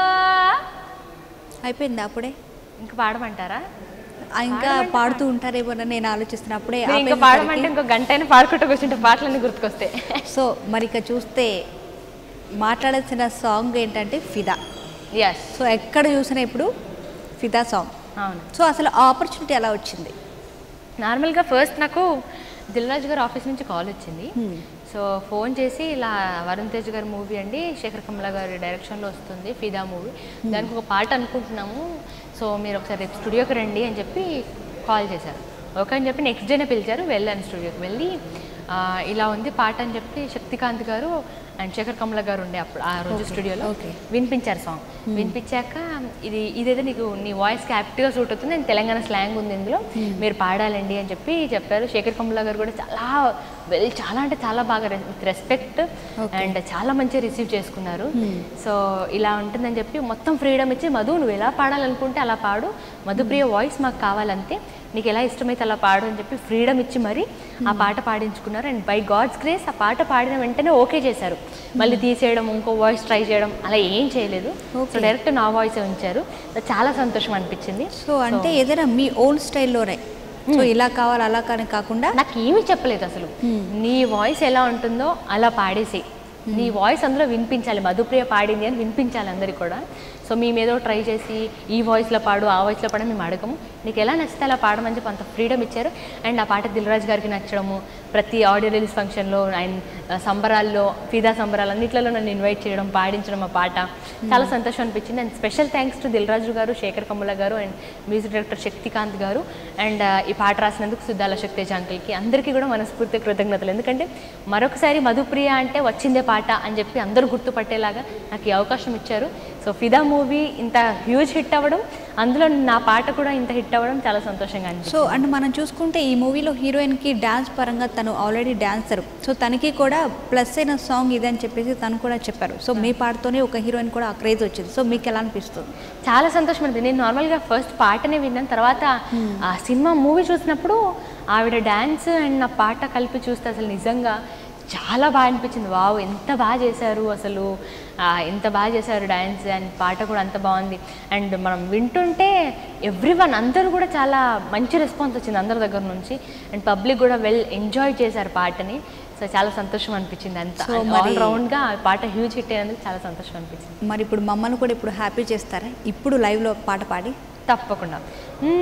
అయిపోయింది అప్పుడే ఇంకా పాడమంటారా ఆ, ఇంకా పాడుతూ ఉంటారేమోనని నేను ఆలోచిస్తున్నా అప్పుడే నేను ఇంకా ఆపేసేసరికి- పాడమంటే ఇంకో గంట అయినా పాడుకుంటూ కూర్చుంటే పాటలన్నీ గుర్తుకొస్తాయి సో మరి ఇక చూస్తే మాట్లాడాల్సిన సాంగ్ ఏంటంటే ఫిదా ఎస్ సో ఎక్కడ చూసినా ఇప్పుడు ఫిదా సాంగ్ అవును సో అసలు ఆపర్చునిటీ ఎలా వచ్చింది నార్మల్గా ఫస్ట్ నాకు దిల్రాజ్ గారు ఆఫీస్ నుంచి కాల్ వచ్చింది సో ఫోన్ చేసి ఇలా వరుణ్ తేజ్ గారి మూవీ అండి శేఖర్ కమల గారి డైరెక్షన్లో వస్తుంది ఫిదా మూవీ దానికి ఒక పాట అనుకుంటున్నాము సో మీరు ఒకసారి రేపు స్టూడియోకి రండి అని చెప్పి కాల్ చేశారు ఓకే అని చెప్పి నెక్స్ట్ డేనే పిలిచారు వెళ్ళాను స్టూడియోకి వెళ్ళి ఆ, ఇలా ఉంది పాట అని చెప్పి శక్తికాంత్ గారు అండ్ శేఖర్ కమల గారు ఉండే అప్పుడు ఆ రోజు స్టూడియోలో okay. వినిపించారు సాంగ్ వినిపించాక ఇది ఇదైతే నీకు నీ వాయిస్కి యాప్ట్గా సూట్ అవుతుంది అండ్ తెలంగాణ స్లాంగ్ ఉంది ఇందులో మీరు పాడాలండి అని చెప్పి చెప్పారు శేఖర్ కమలా గారు కూడా చాలా వెల్ చాలా అంటే చాలా బాగా రెస్పెక్ట్ అండ్ చాలా మంచిగా రిసీవ్ చేసుకున్నారు సో ఇలా ఉంటుందని చెప్పి మొత్తం ఫ్రీడమ్ ఇచ్చి మధు నువ్వు ఎలా పాడాలనుకుంటే అలా పాడు మధుప్రియ వాయిస్ మాకు కావాలంతే నీకు ఎలా ఇష్టమైతే అలా పాడు అని చెప్పి ఫ్రీడమ్ ఇచ్చి మరి ఆ పాట పాడించుకున్నారు అండ్ బై గాడ్స్ గ్రేస్ ఆ పాట పాడిన వెంటనే ఓకే చేశారు మళ్ళీ తీసేయడం ఇంకో వాయిస్ ట్రై చేయడం అలా ఏం చేయలేదు సో డైరెక్ట్ నా వాయిస్ ఉంచారు చాలా సంతోషం అనిపించింది సో అంటే ఏదైనా మీ ఓన్ స్టైల్లోనే సో ఇలా కావాలి అలా కానీ కాకుండా నాకు ఏమీ చెప్పలేదు అసలు నీ వాయిస్ ఎలా ఉంటుందో అలా పాడేసి నీ వాయిస్ అందులో వినిపించాలి మధుప్రియ పాడింది అని వినిపించాలి అందరికి కూడా సో మేము ఏదో ట్రై చేసి ఈ వాయిస్లో పాడు ఆ వాయిస్లో పాడు మేము అడగము నీకు ఎలా నచ్చితే అలా పాడమని చెప్పి అంత ఫ్రీడమ్ ఇచ్చారు అండ్ ఆ పాట దిల్రాజ్ గారికి నచ్చడము ప్రతి ఆడియో రిలీజ్ ఫంక్షన్లో ఆయన ఆ, సంబరాల్లో ఫిదా సంబరాలు అన్నిట్లలో నన్ను ఇన్వైట్ చేయడం పాడించడం ఆ పాట చాలా సంతోషం అనిపించింది and special thanks to Dil Raju garu Sekhar Kammula గారు అండ్ మ్యూజిక్ డైరెక్టర్ శక్తికాంత్ గారు అండ్ ఈ పాట రాసినందుకు సుద్దాల శక్తేజ్ అంకుల్కి అందరికీ కూడా మనస్ఫూర్తి కృతజ్ఞతలు ఎందుకంటే మరొకసారి మధుప్రియ అంటే వచ్చిందే పాట అని చెప్పి అందరూ గుర్తుపట్టేలాగా నాకు ఈ అవకాశం ఇచ్చారు సో ఫిదా మూవీ ఇంత హ్యూజ్ హిట్ అవ్వడం అందులో నా పాట కూడా ఇంత హిట్ అవ్వడం చాలా సంతోషంగా అనిపించింది సో అండ్ మనం చూసుకుంటే ఈ మూవీలో హీరోయిన్కి డ్యాన్స్ పరంగా తను ఆల్రెడీ డాన్సర్ సో తనకి కూడా ప్లస్ అయిన సాంగ్ ఇది అని చెప్పేసి తను కూడా చెప్పారు సో మీ పాటతోనే ఒక హీరోయిన్ కూడా ఆ క్రేజ్ వచ్చింది సో మీకు ఎలా అనిపిస్తుంది చాలా సంతోషం అనిపించింది నేను నార్మల్గా ఫస్ట్ పాటనే విన్నాను తర్వాత ఆ సినిమా మూవీ చూసినప్పుడు ఆవిడ డ్యాన్స్ అండ్ నా పాట కలిపి చూస్తే అసలు నిజంగా చాలా బాగా అనిపించింది వావ్ ఎంత బాగా చేశారు అసలు ఆ, ఎంత బాగా చేశారు డ్యాన్స్ అండ్ పాట కూడా అంత బాగుంది అండ్ మనం వింటుంటే ఎవ్రీ వన్ అందరూ కూడా చాలా మంచి రెస్పాన్స్ వచ్చింది అందరి దగ్గర నుంచి అండ్ పబ్లిక్ కూడా వెల్ ఎంజాయ్ చేశారు పాటని సో చాలా సంతోషం అనిపించింది అంత So ఆల్ మరి- రౌండ్గా పాట హ్యూజ్ హిట్ అయినందుకు చాలా సంతోషం అనిపించింది మరి ఇప్పుడు మమ్మల్ని కూడా ఇప్పుడు హ్యాపీ చేస్తారా ఇప్పుడు లైవ్లో పాట పాడి తప్పకుండా మ్మ్.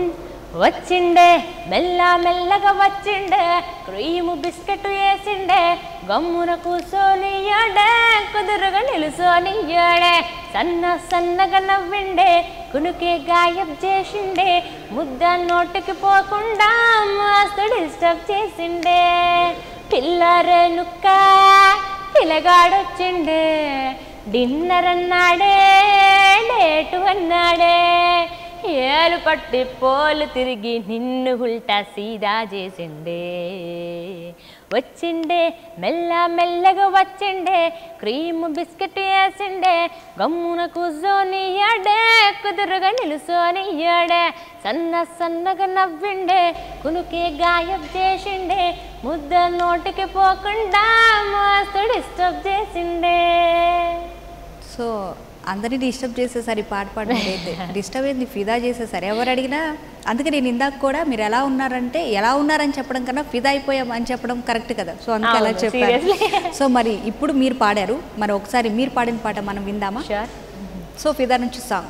వచ్చిండే మెల్ల మెల్లగా వచ్చిండే క్రీము బిస్కెట్ వేసిండే గమ్మున కూసోనియాడే కుదురుగా నిలుసోనియాడే సన్న సన్నగా నవ్విండే కునుకే గాయం చేసిండే ముద్ద నోటికి పోకుండా మస్తు డిస్టర్బ్ చేసిండే పిల్లరే నుక్క పిల్లగాడొచ్చిండే డిన్నర్ అన్నాడే డేటు అన్నాడే ఏలు పట్టి పోలు తిరిగి నిన్ను ఉల్టా సీదా చేసిండే వచ్చిండే మెల్ల మెల్లగా వచ్చిండే క్రీమ్ బిస్కెట్ వేసిండే గమ్మున కూర్చొనియాడే కుదురుగా నిలుసోనియాడే సన్న సన్నగా నవ్విండే కునుకే గాయం చేసిండే ముద్ద నోటికి పోకుండా మస్తు డిస్టర్బ్ చేసిండే సో అందరినీ డిస్టర్బ్ చేసేసారు ఈ పాట పాడడం అయితే డిస్టర్బ్ ఏంది ఫిదా చేసేసారు ఎవరు అడిగినా అందుకే నేను ఇందాక కూడా మీరు ఎలా ఉన్నారంటే ఎలా ఉన్నారని చెప్పడం కన్నా ఫిదా అయిపోయాం అని చెప్పడం కరెక్ట్ కదా సో అందుకే అలా అవును, చెప్పారు seriously. సో మరి ఇప్పుడు మీరు పాడారు మరి ఒకసారి మీరు పాడిన పాట మనం విందామా షూర్ సో ఫిదా నుంచి సాంగ్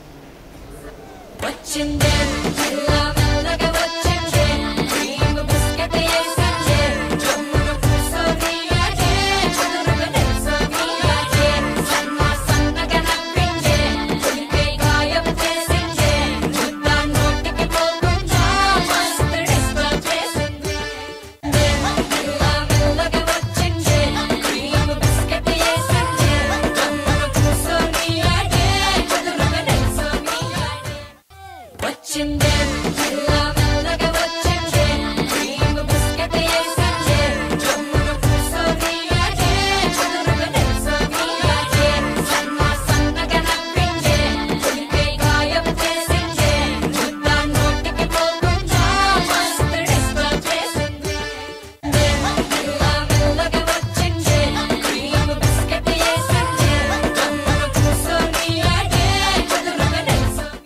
వచ్చిందే మెల్ల మెల్లగా వచ్చిందే క్రీమ్ బిస్కెట్ వేసిందే జమ్మున కూసోనియాడే కుదురుగా నిల్సోనియాడే సన్న సన్నగా నవ్విందే కులికే గాయం చేసిందే ముద్ద నోటికి పోకుండా మస్తు డిస్టర్బ్ చేసిందే మెల్ల మెల్లగా వచ్చిందే క్రీమ్ బిస్కెట్ వేసిందే జమ్మున కూసోనియాడే కుదురుగా నిల్సోనియాడే వచ్చిందే మెల్ల మెల్లగా వచ్చిందే క్రీమ్ బిస్కెట్ వేసిందే జమ్మున కూసోనియాడే కుదురుగా నిల్సోనియాడే సన్న సన్నగా నవ్విందే కులికే గాయం చేసిందే ముద్ద నోటికి పోకుండా మస్తు డిస్టర్బ్ చేసిందే మెల్ల మెల్లగా వచ్చిందే క్రీమ్ బిస్కెట్ వేసిందే జమ్మున కూసోనియాడే కుదురుగా నిల్సోనియాడే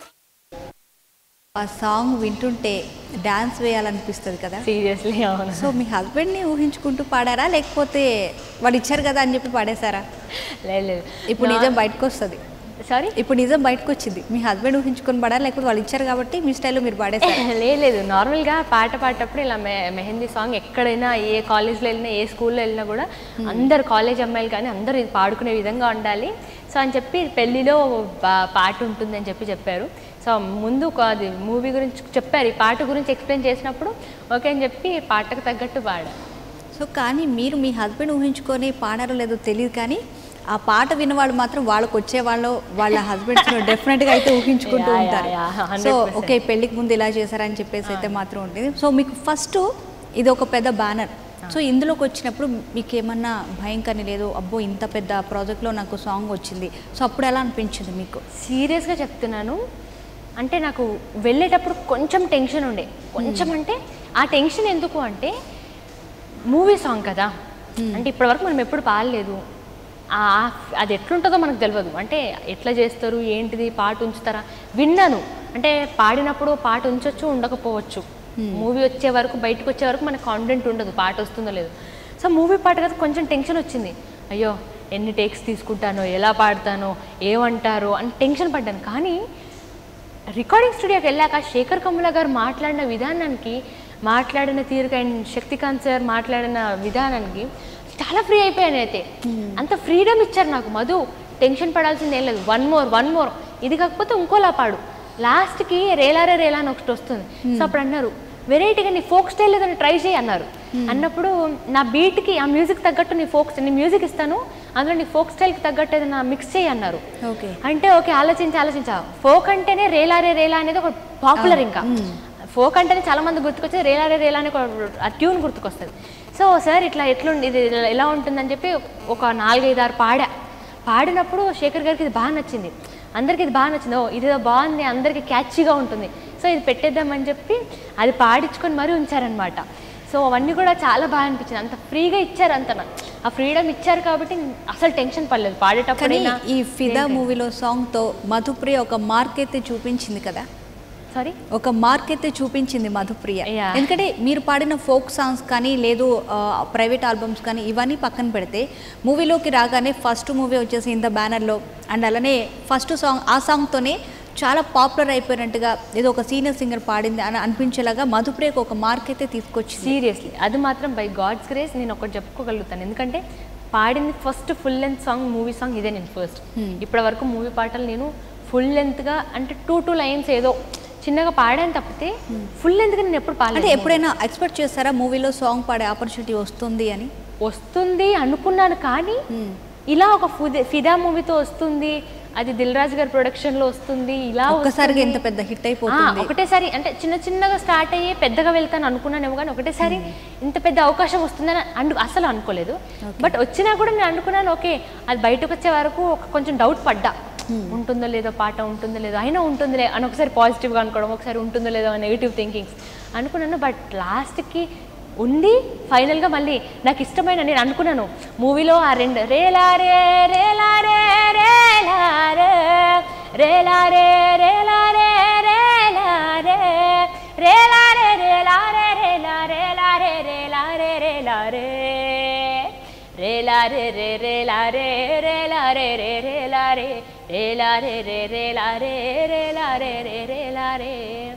ఆ సాంగ్ వింటుంటే డాన్స్ వేయాలనిపిస్తుంది కదా సీరియస్లీ అవును సో మీ హస్బెండ్ని ఊహించుకుంటూ పాడారా లేకపోతే వాడు ఇచ్చారు కదా అని చెప్పి పాడేశారా లేదు లేదు ఇప్పుడు నిజం బయటకు వస్తుంది సారీ ఇప్పుడు నిజం బయటకు వచ్చింది మీ హస్బెండ్ ఊహించుకొని పాడారా లేకపోతే వాళ్ళు ఇచ్చారు కాబట్టి మీ స్టైల్లో మీరు పాడేశారు లేదు లేదు నార్మల్గా పాట పాడేటప్పుడు ఇలా మె మెహందీ సాంగ్ ఎక్కడైనా ఏ కాలేజ్లో వెళ్ళినా ఏ స్కూల్లో వెళ్ళినా కూడా అందరు కాలేజ్ అమ్మాయిలు కానీ అందరూ ఇది పాడుకునే విధంగా ఉండాలి సో అని చెప్పి పెళ్ళిలో పా- పాట ఉంటుందని చెప్పి చెప్పారు సో ముందు ఒక అది మూవీ గురించి చెప్పారు ఈ పాట గురించి ఎక్స్ప్లెయిన్ చేసినప్పుడు ఓకే అని చెప్పి పాటకు తగ్గట్టు పాడా సో కానీ మీరు మీ హస్బెండ్ ఊహించుకొని పాడారో లేదో తెలియదు కానీ ఆ పాట విన్నవాళ్ళు మాత్రం వాళ్ళకి వచ్చే వాళ్ళు వాళ్ళ హస్బెండ్స్ డెఫినెట్గా అయితే ఊహించుకుంటూ Yeah, yeah, ఉంటారు yeah, 100%. సో ఓకే పెళ్ళికి ముందు ఇలా చేశారని చెప్పేసి అయితే మాత్రం ఉంటుంది సో మీకు ఫస్ట్ ఇది ఒక పెద్ద బ్యానర్ సో ఇందులోకి వచ్చినప్పుడు మీకు ఏమన్నా భయం కానీ లేదు అబ్బో ఇంత పెద్ద ప్రాజెక్ట్లో నాకు సాంగ్ వచ్చింది సో అప్పుడు ఎలా అనిపించింది మీకు సీరియస్గా చెప్తున్నాను అంటే నాకు వెళ్ళేటప్పుడు కొంచెం టెన్షన్ ఉండే కొంచెం అంటే ఆ టెన్షన్ ఎందుకు అంటే మూవీ సాంగ్ కదా అంటే ఇప్పటివరకు మనం ఎప్పుడు పాడలేదు ఆ అది ఎట్లుంటుందో మనకు తెలియదు అంటే ఎట్లా చేస్తారు ఏంటిది పాట ఉంచుతారా విన్నాను అంటే పాడినప్పుడు పాట ఉంచొచ్చు ఉండకపోవచ్చు మూవీ వచ్చే వరకు బయటకు వచ్చే వరకు మనకు కాన్ఫిడెంట్ ఉండదు పాట వస్తుందో లేదో సో మూవీ పాట కదా కొంచెం టెన్షన్ వచ్చింది అయ్యో ఎన్ని టేక్స్ తీసుకుంటానో ఎలా పాడతానో ఏమంటారో అని టెన్షన్ పడ్డాను కానీ రికార్డింగ్ స్టూడియోకి వెళ్ళాక శేఖర్ కమ్ముల గారు మాట్లాడిన విధానానికి మాట్లాడిన తీరుగా అండ్ శక్తికాంత్ సార్ మాట్లాడిన విధానానికి చాలా ఫ్రీ అయిపోయాను అయితే అంత ఫ్రీడమ్ ఇచ్చారు నాకు మధు టెన్షన్ పడాల్సింది ఏం లేదు వన్ మోర్ వన్ మోర్ ఇది కాకపోతే ఇంకోలా పాడు లాస్ట్కి రేలారే రేలా అని ఒకటి వస్తుంది సో అప్పుడు అన్నారు వెరైటీగా నీ ఫోక్ స్టైల్ ఏదైనా ట్రై చేయి అన్నారు అన్నప్పుడు నా బీట్కి ఆ మ్యూజిక్ తగ్గట్టు నీ ఫోక్ నీ మ్యూజిక్ ఇస్తాను అందులో నీ ఫోక్ స్టైల్కి తగ్గట్టు ఏదైనా మిక్స్ చేయి అన్నారు ఓకే అంటే ఓకే ఆలోచించి ఆలోచించా ఫోక్ అంటేనే రేలారే రేలా అనేది ఒక పాపులర్ ఇంకా ఫోక్ అంటేనే చాలా మంది గుర్తుకొచ్చేది రేలారే రేలా అనే ఒక ఆ ట్యూన్ గుర్తుకొస్తుంది సో సార్ ఇట్లా ఎట్లుంది ఇది ఇలా- ఎలా ఉంటుందని చెప్పి ఒక నాలుగైదు ఆరు పాడా పాడినప్పుడు శేఖర్ గారికి ఇది బాగా నచ్చింది అందరికి ఇది బాగా నచ్చింది ఓ ఇది బాగుంది అందరికి క్యాచీగా ఉంటుంది సో ఇది పెట్టేద్దామని చెప్పి అది పాడించుకొని మరీ ఉంచారనమాట సో అవన్నీ కూడా చాలా బాగా అనిపించింది అంత ఫ్రీగా ఇచ్చారు అంత నా- ఆ ఫ్రీడమ్ ఇచ్చారు కాబట్టి అసలు టెన్షన్ పడలేదు కానీ పాడేటప్పుడు ఈ ఫిదా మూవీలో సాంగ్తో మధుప్రియ ఒక మార్క్ అయితే చూపించింది కదా సారీ ఒక మార్క్ అయితే చూపించింది మధుప్రియ Yeah. ఎందుకంటే మీరు పాడిన ఫోక్ సాంగ్స్ కానీ లేదు ప్రైవేట్ ఆల్బమ్స్ కానీ ఇవన్నీ పక్కన పెడితే మూవీలోకి రాగానే ఫస్ట్ మూవీ వచ్చేసి ఇంత బ్యానర్లో అండ్ అలానే ఫస్ట్ సాంగ్ ఆ సాంగ్తోనే చాలా పాపులర్ అయిపోయినట్టుగా ఏదో ఒక సీనియర్ సింగర్ పాడింది అని అనిపించేలాగా మధుప్రియకు ఒక మార్క్ అయితే తీసుకొచ్చింది సీరియస్లీ అది మాత్రం బై గాడ్స్ గ్రేస్ నేను ఒకటి చెప్పుకోగలుగుతాను ఎందుకంటే పాడింది first full length song movie song ఇదే నేను ఫస్ట్ ఇప్పటి వరకు మూవీ పాటలు నేను ఫుల్ లెంత్గా అంటే టూ టూ లైన్స్ ఏదో చిన్నగా పాడాను తప్పితే ఫుల్ లెంత్గా నేను ఎప్పుడు అంటే పాడలేదు ఎప్పుడైనా ఎక్స్పెక్ట్ చేస్తారా మూవీలో సాంగ్ పాడే ఆపర్చునిటీ వస్తుంది అని వస్తుంది అనుకున్నాను కానీ ఇలా ఒక ఫుదే ఫిదా మూవీతో వస్తుంది అది దిల్ రాజు గారి ప్రొడక్షన్ లో వస్తుంది ఇలా ఒక్కసారిగా వస్తుంది. ఇంత పెద్ద హిట్ ఆ, అయిపోతుంది ఒకటేసారి అంటే చిన్న చిన్నగా స్టార్ట్ అయ్యి పెద్దగా వెళ్తాను అనుకున్నానేమో కానీ ఒకటేసారి ఇంత పెద్ద అవకాశం వస్తుందని అను అసలు అనుకోలేదు బట్ వచ్చినా కూడా నేను అనుకున్నాను ఓకే అది బయటకు వచ్చే వరకు ఒక కొంచెం డౌట్ పడ్డా ఉంటుందో లేదో పాట ఉంటుందో లేదో అయినా ఉంటుందిలే అని ఒకసారి పాజిటివ్గా అనుకోవడం ఒకసారి ఉంటుందో లేదో అని నెగిటివ్ థింకింగ్స్ అనుకున్నాను బట్ లాస్ట్కి ఉంది ఫైనల్గా మళ్ళీ నాకు ఇష్టమైన నేను అనుకున్నాను మూవీలో ఆ రెండు రేలా రే రేలా రే రేలా రే రేలా రే రేలా రే రేలా రే రేలా రే రేలా రే రేలా రేలా రే రేలా రే రేలా రే రేలా రే రే రేలా రే రేలా రే రే రేలా రే రేలా రే రే రేలా రే రేలా రే రే రేలా రే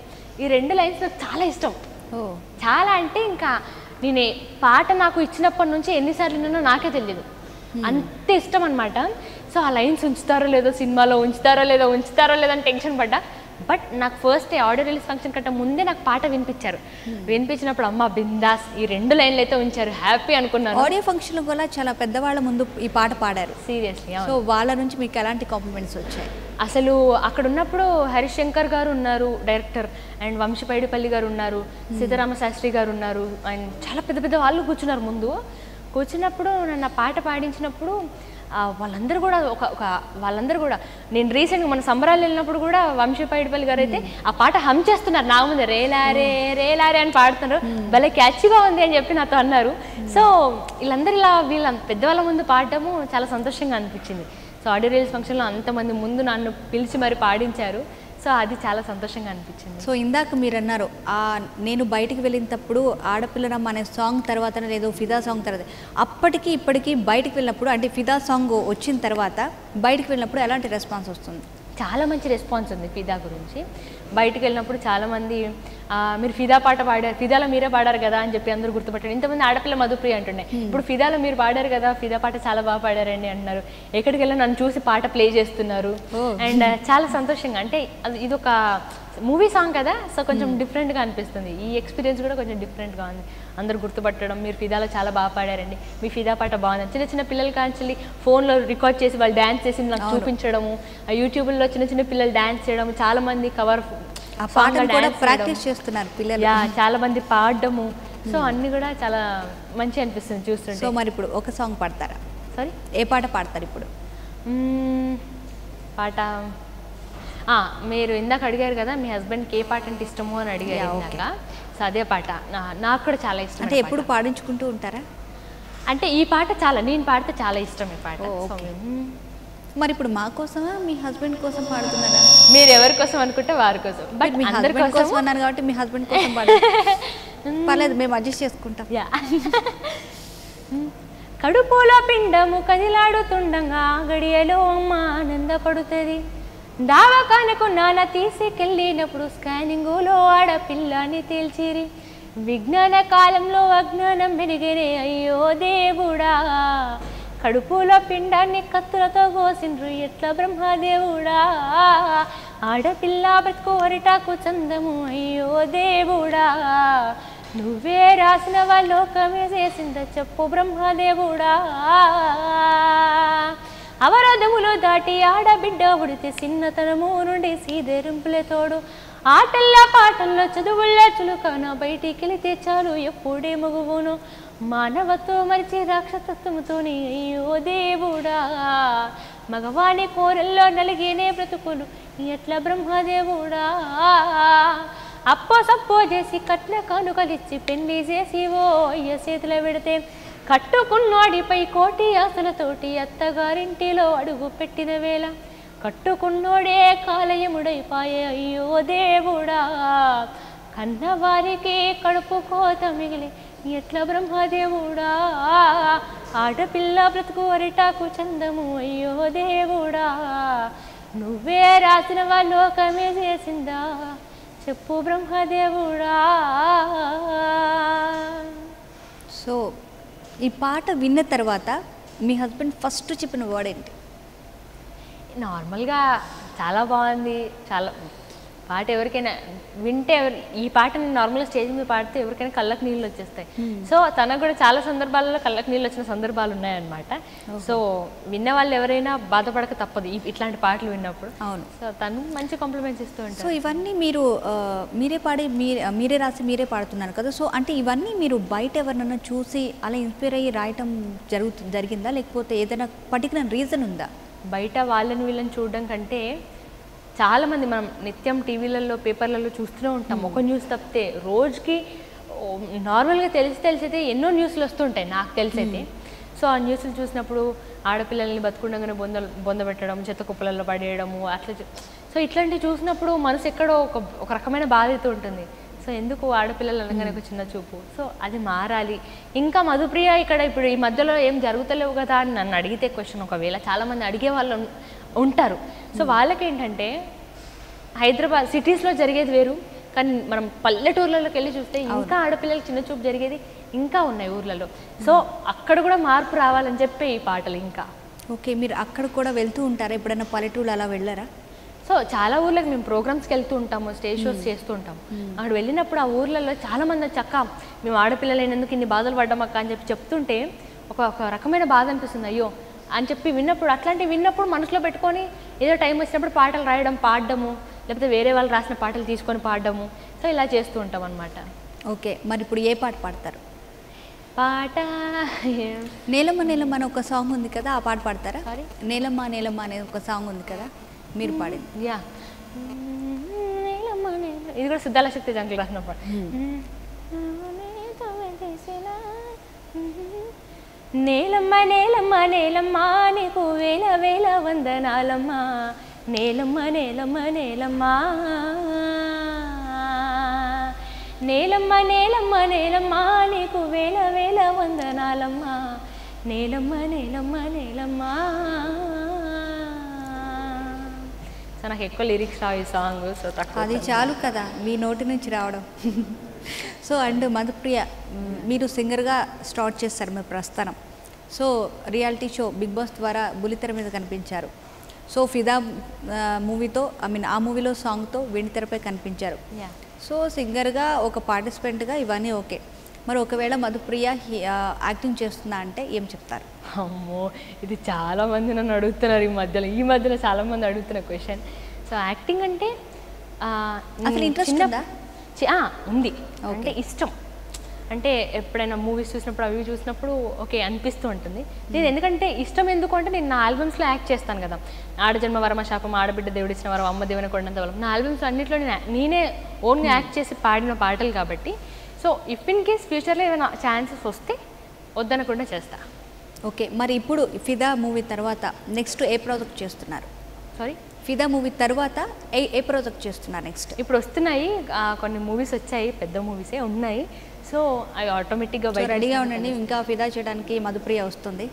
ఈ రెండు లైన్స్ నాకు చాలా ఇష్టం ఓ చాలా అంటే ఇంకా నేను ఏ- పాట నాకు ఇచ్చినప్పటి నుంచి ఎన్నిసార్లు విన్నానో నాకే తెలియదు అంత ఇష్టం అనమాట సో ఆ లైన్స్ ఉంచుతారో లేదో సినిమాలో ఉంచుతారో లేదో ఉంచుతారో లేదో అని టెన్షన్ పడ్డా బట్ నాకు ఫస్ట్ ఆడియో రిలీజ్ ఫంక్షన్ కంటే ముందే నాకు పాట వినిపించారు వినిపించినప్పుడు అమ్మ బిందాస్ ఈ రెండు లైన్లు అయితే ఉంచారు హ్యాపీ అనుకున్నాను ఆడియో ఫంక్షన్ కూడా చాలా పెద్దవాళ్ళ ముందు ఈ పాట పాడారు సీరియస్లీ సో వాళ్ళ నుంచి మీకు ఎలాంటి కాంప్లిమెంట్స్ వచ్చాయి అసలు అక్కడ ఉన్నప్పుడు హరీష్ శంకర్ గారు ఉన్నారు డైరెక్టర్ అండ్ వంశపైడిపల్లి గారు ఉన్నారు సీతారామ శాస్త్రి గారు ఉన్నారు అండ్ చాలా పెద్ద పెద్ద వాళ్ళు కూర్చున్నారు ముందు కూర్చున్నప్పుడు నన్ను ఆ పాట పాడించినప్పుడు ఆ, వాళ్ళందరూ కూడా ఒక ఒక వాళ్ళందరూ కూడా నేను రీసెంట్గా మన సంబరాలు వెళ్ళినప్పుడు కూడా వంశపైడిపల్లి గారు అయితే ఆ పాట హమ్ చేస్తున్నారు నా ముందు రేలారే రేలారే అని పాడుతున్నారు భలే క్యాచ్గా ఉంది అని చెప్పి నాతో అన్నారు సో వీళ్ళందరూ ఇలా వీళ్ళ పెద్దవాళ్ళ ముందు పాడటము చాలా సంతోషంగా అనిపించింది సో ఆడియో రిలీజ్ ఫంక్షన్లో అంతమంది ముందు నన్ను పిలిచి మరి పాడించారు సో అది చాలా సంతోషంగా అనిపించింది సో ఇందాక మీరు అన్నారు ఆ నేను బయటికి వెళ్ళినప్పుడు ఆడపిల్లరమ్మ అనే సాంగ్ తర్వాత లేదో ఫిదా సాంగ్ తర్వాత అప్పటికి ఇప్పటికి బయటికి వెళ్ళినప్పుడు అంటే ఫిదా సాంగ్ వచ్చిన తర్వాత బయటికి వెళ్ళినప్పుడు ఎలాంటి రెస్పాన్స్ వస్తుంది చాలా మంచి రెస్పాన్స్ ఉంది ఫిదా గురించి బయటికి వెళ్ళినప్పుడు చాలామంది "ఆ, మీరు ఫిదా పాట పాడారు ఫిదాలో మీరే పాడారు కదా అని చెప్పి అందరూ గుర్తుపట్టారు ఇంతమంది ఆడపిల్ల మధుప్రియ అంటుండే ఇప్పుడు ఫిదాలో మీరు పాడారు కదా ఫిదా పాట చాలా బాగా పాడారండి అంటున్నారు ఎక్కడికి వెళ్ళినా నన్ను చూసి పాట ప్లే చేస్తున్నారు అండ్ చాలా సంతోషంగా అంటే అది ఇది ఒక మూవీ సాంగ్ కదా సో కొంచెం డిఫరెంట్గా అనిపిస్తుంది ఈ ఎక్స్పీరియన్స్ కూడా కొంచెం డిఫరెంట్గా ఉంది అందరూ గుర్తుపట్టడం మీరు ఫిదాలో చాలా బాగా పాడారండి మీ ఫిదా పాట బాగుంది చిన్న చిన్న పిల్లల కాంచి ఫోన్లో రికార్డ్ చేసి వాళ్ళు డ్యాన్స్ చేసి నాకు చూపించడము ఆ యూట్యూబ్లో చిన్న చిన్న పిల్లలు డ్యాన్స్ చేయడం చాలా మంది కవర్ ఆ పాటను కూడా ప్రాక్టీస్ చేస్తున్నారు పిల్లలు యా చాలా మంది పాడడము సో అన్ని కూడా చాలా మంచి అనిపిస్తుంది సో చూస్తుంటే మరి ఇప్పుడు ఒక సాంగ్ పాడతారా సారీ ఏ పాట పాడతారు ఇప్పుడు మ్మ్. పాట ఆ, మీరు ఇందాక అడిగారు కదా మీ హస్బెండ్కి ఏ పాట అంటే ఇష్టమో అని అడిగారు Yeah, ఇందాక సో అదే పాట నా- నాకు కూడా చాలా ఇష్టం అంటే ఎప్పుడు పాడించుకుంటూ ఉంటారా అంటే ఈ పాట చాలా నేను పాడితే చాలా ఇష్టం ఈ పాట ఓ, సో, okay. మ్మ్. మరి ఇప్పుడు మా కోసమా మీ హస్బెండ్ కోసం పాడుతున్నారా మీరు ఎవరి కోసం అనుకుంటే వారి కోసం బట్ మీ అందరి హస్బెండ్ కోసం కోసం అన్నారు కాబట్టి మీ హస్బెండ్ కోసం పాడు పర్లేదు మేము అడ్జస్ట్ చేసుకుంటాం యా కడుపులో పిండము కదిలాడుతుండగా గడియలో అమ్మ ఆనందపడుతుంది దావకానకు నాన్న తీసుకెళ్ళినప్పుడు స్కానింగులో ఆడపిల్లని తేల్చిరి విజ్ఞాన కాలంలో అజ్ఞానం మెరుగనే అయ్యో దేవుడా కడుపులో పిండాన్ని కత్తులతో కోసిండ్రు ఎట్లా బ్రహ్మదేవుడా ఆడపిల్ల బ్రతుకు అరిటాకు చందము అయ్యో దేవుడా నువ్వే రాసిన లోకమే చేసింద చెప్పు బ్రహ్మదేవుడా అవరోధములు దాటి ఆడబిడ్డ ఉడితే చిన్నతనము నుండి సీదెరింపులే తోడు ఆటల్లో పాటల్లో చదువుల్లో చులుకాన బయటికి వెళితే చాలు ఎప్పుడే మగువును మానవత్వం మరిచి రాక్షసత్వముతోని అయ్యో దేవుడా మగవాణి కోరల్లో నలిగేనే బ్రతుకులు ఎట్లా బ్రహ్మదేవుడా అప్పో సప్పో చేసి కట్న కానుకలిచ్చి పెళ్లి చేసి ఓ అయ్య చేతిలో పెడితే కట్టుకున్నోడిపై కోటి ఆశలతోటి అత్తగారింటిలో అడుగు పెట్టిన వేళ కట్టుకున్నోడే కాలయముడైపాయే అయ్యో దేవుడా కన్నవారికి కడుపు కోత మిగిలి ఎట్లా బ్రహ్మదేవుడా ఆడపిల్ల బ్రతుకు అరిటాకు చందము అయ్యో దేవుడా నువ్వే రాసినవా లోకమే చేసిందా చెప్పు బ్రహ్మదేవుడా సో ఈ పాట విన్న తర్వాత మీ హస్బెండ్ ఫస్ట్ చెప్పిన వర్డ్ ఏంటి నార్మల్గా చాలా బాగుంది చాలా పాట ఎవరికైనా వింటే ఎవరి ఈ పాట నేను నార్మల్గా స్టేజ్ మీద పాడితే ఎవరికైనా కళ్ళకు నీళ్ళు వచ్చేస్తాయి సో తనకు కూడా చాలా సందర్భాలలో కళ్ళకు నీళ్ళు వచ్చిన సందర్భాలు ఉన్నాయన్నమాట సో విన్న వాళ్ళు ఎవరైనా బాధపడక తప్పదు ఈ- ఇట్లాంటి పాటలు విన్నప్పుడు అవును సో తను మంచి కాంప్లిమెంట్స్ ఇస్తూ సో ఉంటారు ఇవన్నీ మీరు ఆ, మీరే పాడి మీరే మీరే రాసి మీరే పాడుతున్నారు కదా సో అంటే ఇవన్నీ మీరు బయట ఎవరినైనా చూసి అలా ఇన్స్పైర్ అయ్యి రాయటం జరుగుతు జరిగిందా లేకపోతే ఏదైనా పర్టికులర్ రీజన్ ఉందా బయట వాళ్ళని వీళ్ళని చూడడం కంటే చాలా మంది మనం నిత్యం టీవీలలో పేపర్లలో చూస్తూనే ఉంటాం ఒక న్యూస్ తప్పితే రోజుకి ఓ, నార్మల్గా తెలిసి తెలిసైతే ఎన్నో న్యూస్లు వస్తుంటాయి నాకు తెలిసైతే సో ఆ న్యూస్లు చూసినప్పుడు ఆడపిల్లల్ని బతుకుండగానే బొంద బొందబెట్టడం చెత్త కుప్పలలో పడేయడము అట్లా చూ- సో ఇట్లాంటివి చూసినప్పుడు మనసు ఎక్కడో ఒక ఒక రకమైన బాధ్యత ఉంటుంది సో ఎందుకు ఆడపిల్లలు అనగానే ఒక చిన్న చూపు సో అది మారాలి ఇంకా మధుప్రియ ఇక్కడ ఇప్పుడు ఈ మధ్యలో ఏం జరుగుతలేవు కదా అని నన్ను అడిగితే క్వశ్చన్ ఒకవేళ చాలామంది అడిగే వాళ్ళు ఉం- ఉంటారు సో వాళ్ళకి ఏంటంటే హైదరాబాద్ సిటీస్లో జరిగేది వేరు కానీ మనం పల్లెటూర్లలోకి వెళ్ళి చూస్తే ఇంకా ఆడపిల్లలకి చిన్న చూపు జరిగేది ఇంకా ఉన్నాయి ఊర్లలో సో అక్కడ కూడా మార్పు రావాలని చెప్పి ఈ పాటలు ఇంకా ఓకే మీరు అక్కడ కూడా వెళ్తూ ఉంటారా ఎప్పుడైనా పల్లెటూరు అలా వెళ్ళారా సో చాలా ఊర్లకు మేము ప్రోగ్రామ్స్కి వెళ్తూ ఉంటాము స్టేజ్ షోస్ చేస్తూ ఉంటాం అక్కడ వెళ్ళినప్పుడు ఆ ఊర్లలో చాలా మంది వచ్చి అక్క మేము ఆడపిల్లలైనందుకు ఇన్ని బాధలు పడ్డాం అక్క అని చెప్పి చెప్తుంటే ఒక ఒక రకమైన బాధ అనిపిస్తుంది అయ్యో అని చెప్పి విన్నప్పుడు అట్లాంటివి విన్నప్పుడు మనసులో పెట్టుకొని ఏదో టైం వచ్చినప్పుడు పాటలు రాయడం పాడడము లేకపోతే వేరే వాళ్ళు రాసిన పాటలు తీసుకొని పాడడము సో ఇలా చేస్తూ ఉంటాం అనమాట ఓకే మరి ఇప్పుడు ఏ పాట పాడతారు పాట నేలమ్మ నేలమ్మ అనే ఒక సాంగ్ ఉంది కదా ఆ పాట పాడతారా Sorry? నేలమ్మ నేలమ్మ అనే ఒక సాంగ్ ఉంది కదా మీరు పాడింది యా ఇది కూడా సిద్ధాల శక్తి జంకులు రాసిన పాట నేలమ్మ నేలమ్మ నేలమ్మ నీకు వేల వేల వందనాలమ్మ నేలమ్మ నేలమ్మ నేలమ్మ నేలమ్మ నేలమ్మ నేలమ్మ నీకు వేల వేల వందనాలమ్మ నేలమ్మ నేలమ్మ నేలమ్మ సో నాకు ఎక్కువ లిరిక్స్ రావు ఈ సాంగ్ సో తక్కువ అది చాలు కదా మీ నోటి నుంచి రావడం సో అండ్ మధుప్రియ మ్, మీరు సింగర్గా స్టార్ట్ చేస్తారు మీ ప్రస్థానం so reality show Bigg Boss ద్వారా బుల్లితెర మీద కనిపించారు సో ఫిదా మూవీతో ఐ మీన్ ఆ మూవీలో సాంగ్తో వెండితెరపై కనిపించారు యా సో సింగర్గా ఒక పార్టిసిపెంట్గా ఇవన్నీ ఓకే మరి ఒకవేళ మధుప్రియ హి- ఆ, యాక్టింగ్ చేస్తుందా అంటే ఏం చెప్తారు అమ్మో ఇది చాలా మంది నన్ను అడుగుతున్నారు ఈ మధ్యలో ఈ మధ్యలో చాలా మంది అడుగుతున్న క్వశ్చన్ సో యాక్టింగ్ అంటే ఆ, అసలు నేను interest చిన్న- ఉందా? చి- ఆ, ఉంది అంటే ఇష్టం అంటే ఎప్పుడైనా మూవీస్ చూసినప్పుడు అవి చూసినప్పుడు ఓకే అనిపిస్తూ ఉంటుంది నేను ఎందుకంటే ఇష్టం ఎందుకు అంటే నేను నా ఆల్బమ్స్లో యాక్ట్ చేస్తాను కదా ఆడజన్మ వరమ శాపం ఆడబిడ్డ దేవుడిచ్చిన వరం అమ్మ దేవుని కొండంత వరం నా ఆల్బమ్స్ అన్నింటిలో నేను నేనే ఓన్గా యాక్ట్ చేసి పాడిన పాటలు కాబట్టి సో ఇఫ్ ఇన్ కేస్ ఫ్యూచర్లో ఏమైనా ఛాన్సెస్ వస్తే వద్దనకుండా చేస్తా ఓకే మరి ఇప్పుడు ఫిదా మూవీ తర్వాత నెక్స్ట్ ఏ ప్రాజెక్ట్ చేస్తున్నారు సారీ ఫిదా మూవీ తర్వాత ఏ ఏ ప్రాజెక్ట్ చేస్తున్నారు నెక్స్ట్ ఇప్పుడు వస్తున్నాయి ఆ, కొన్ని మూవీస్ వచ్చాయి పెద్ద మూవీసే ఉన్నాయి సో అవి ఆటోమేటిక్గా సో బయట రెడీగా ఉండండి ఇంకా ఫిదా చేయడానికి మధుప్రియ వస్తుంది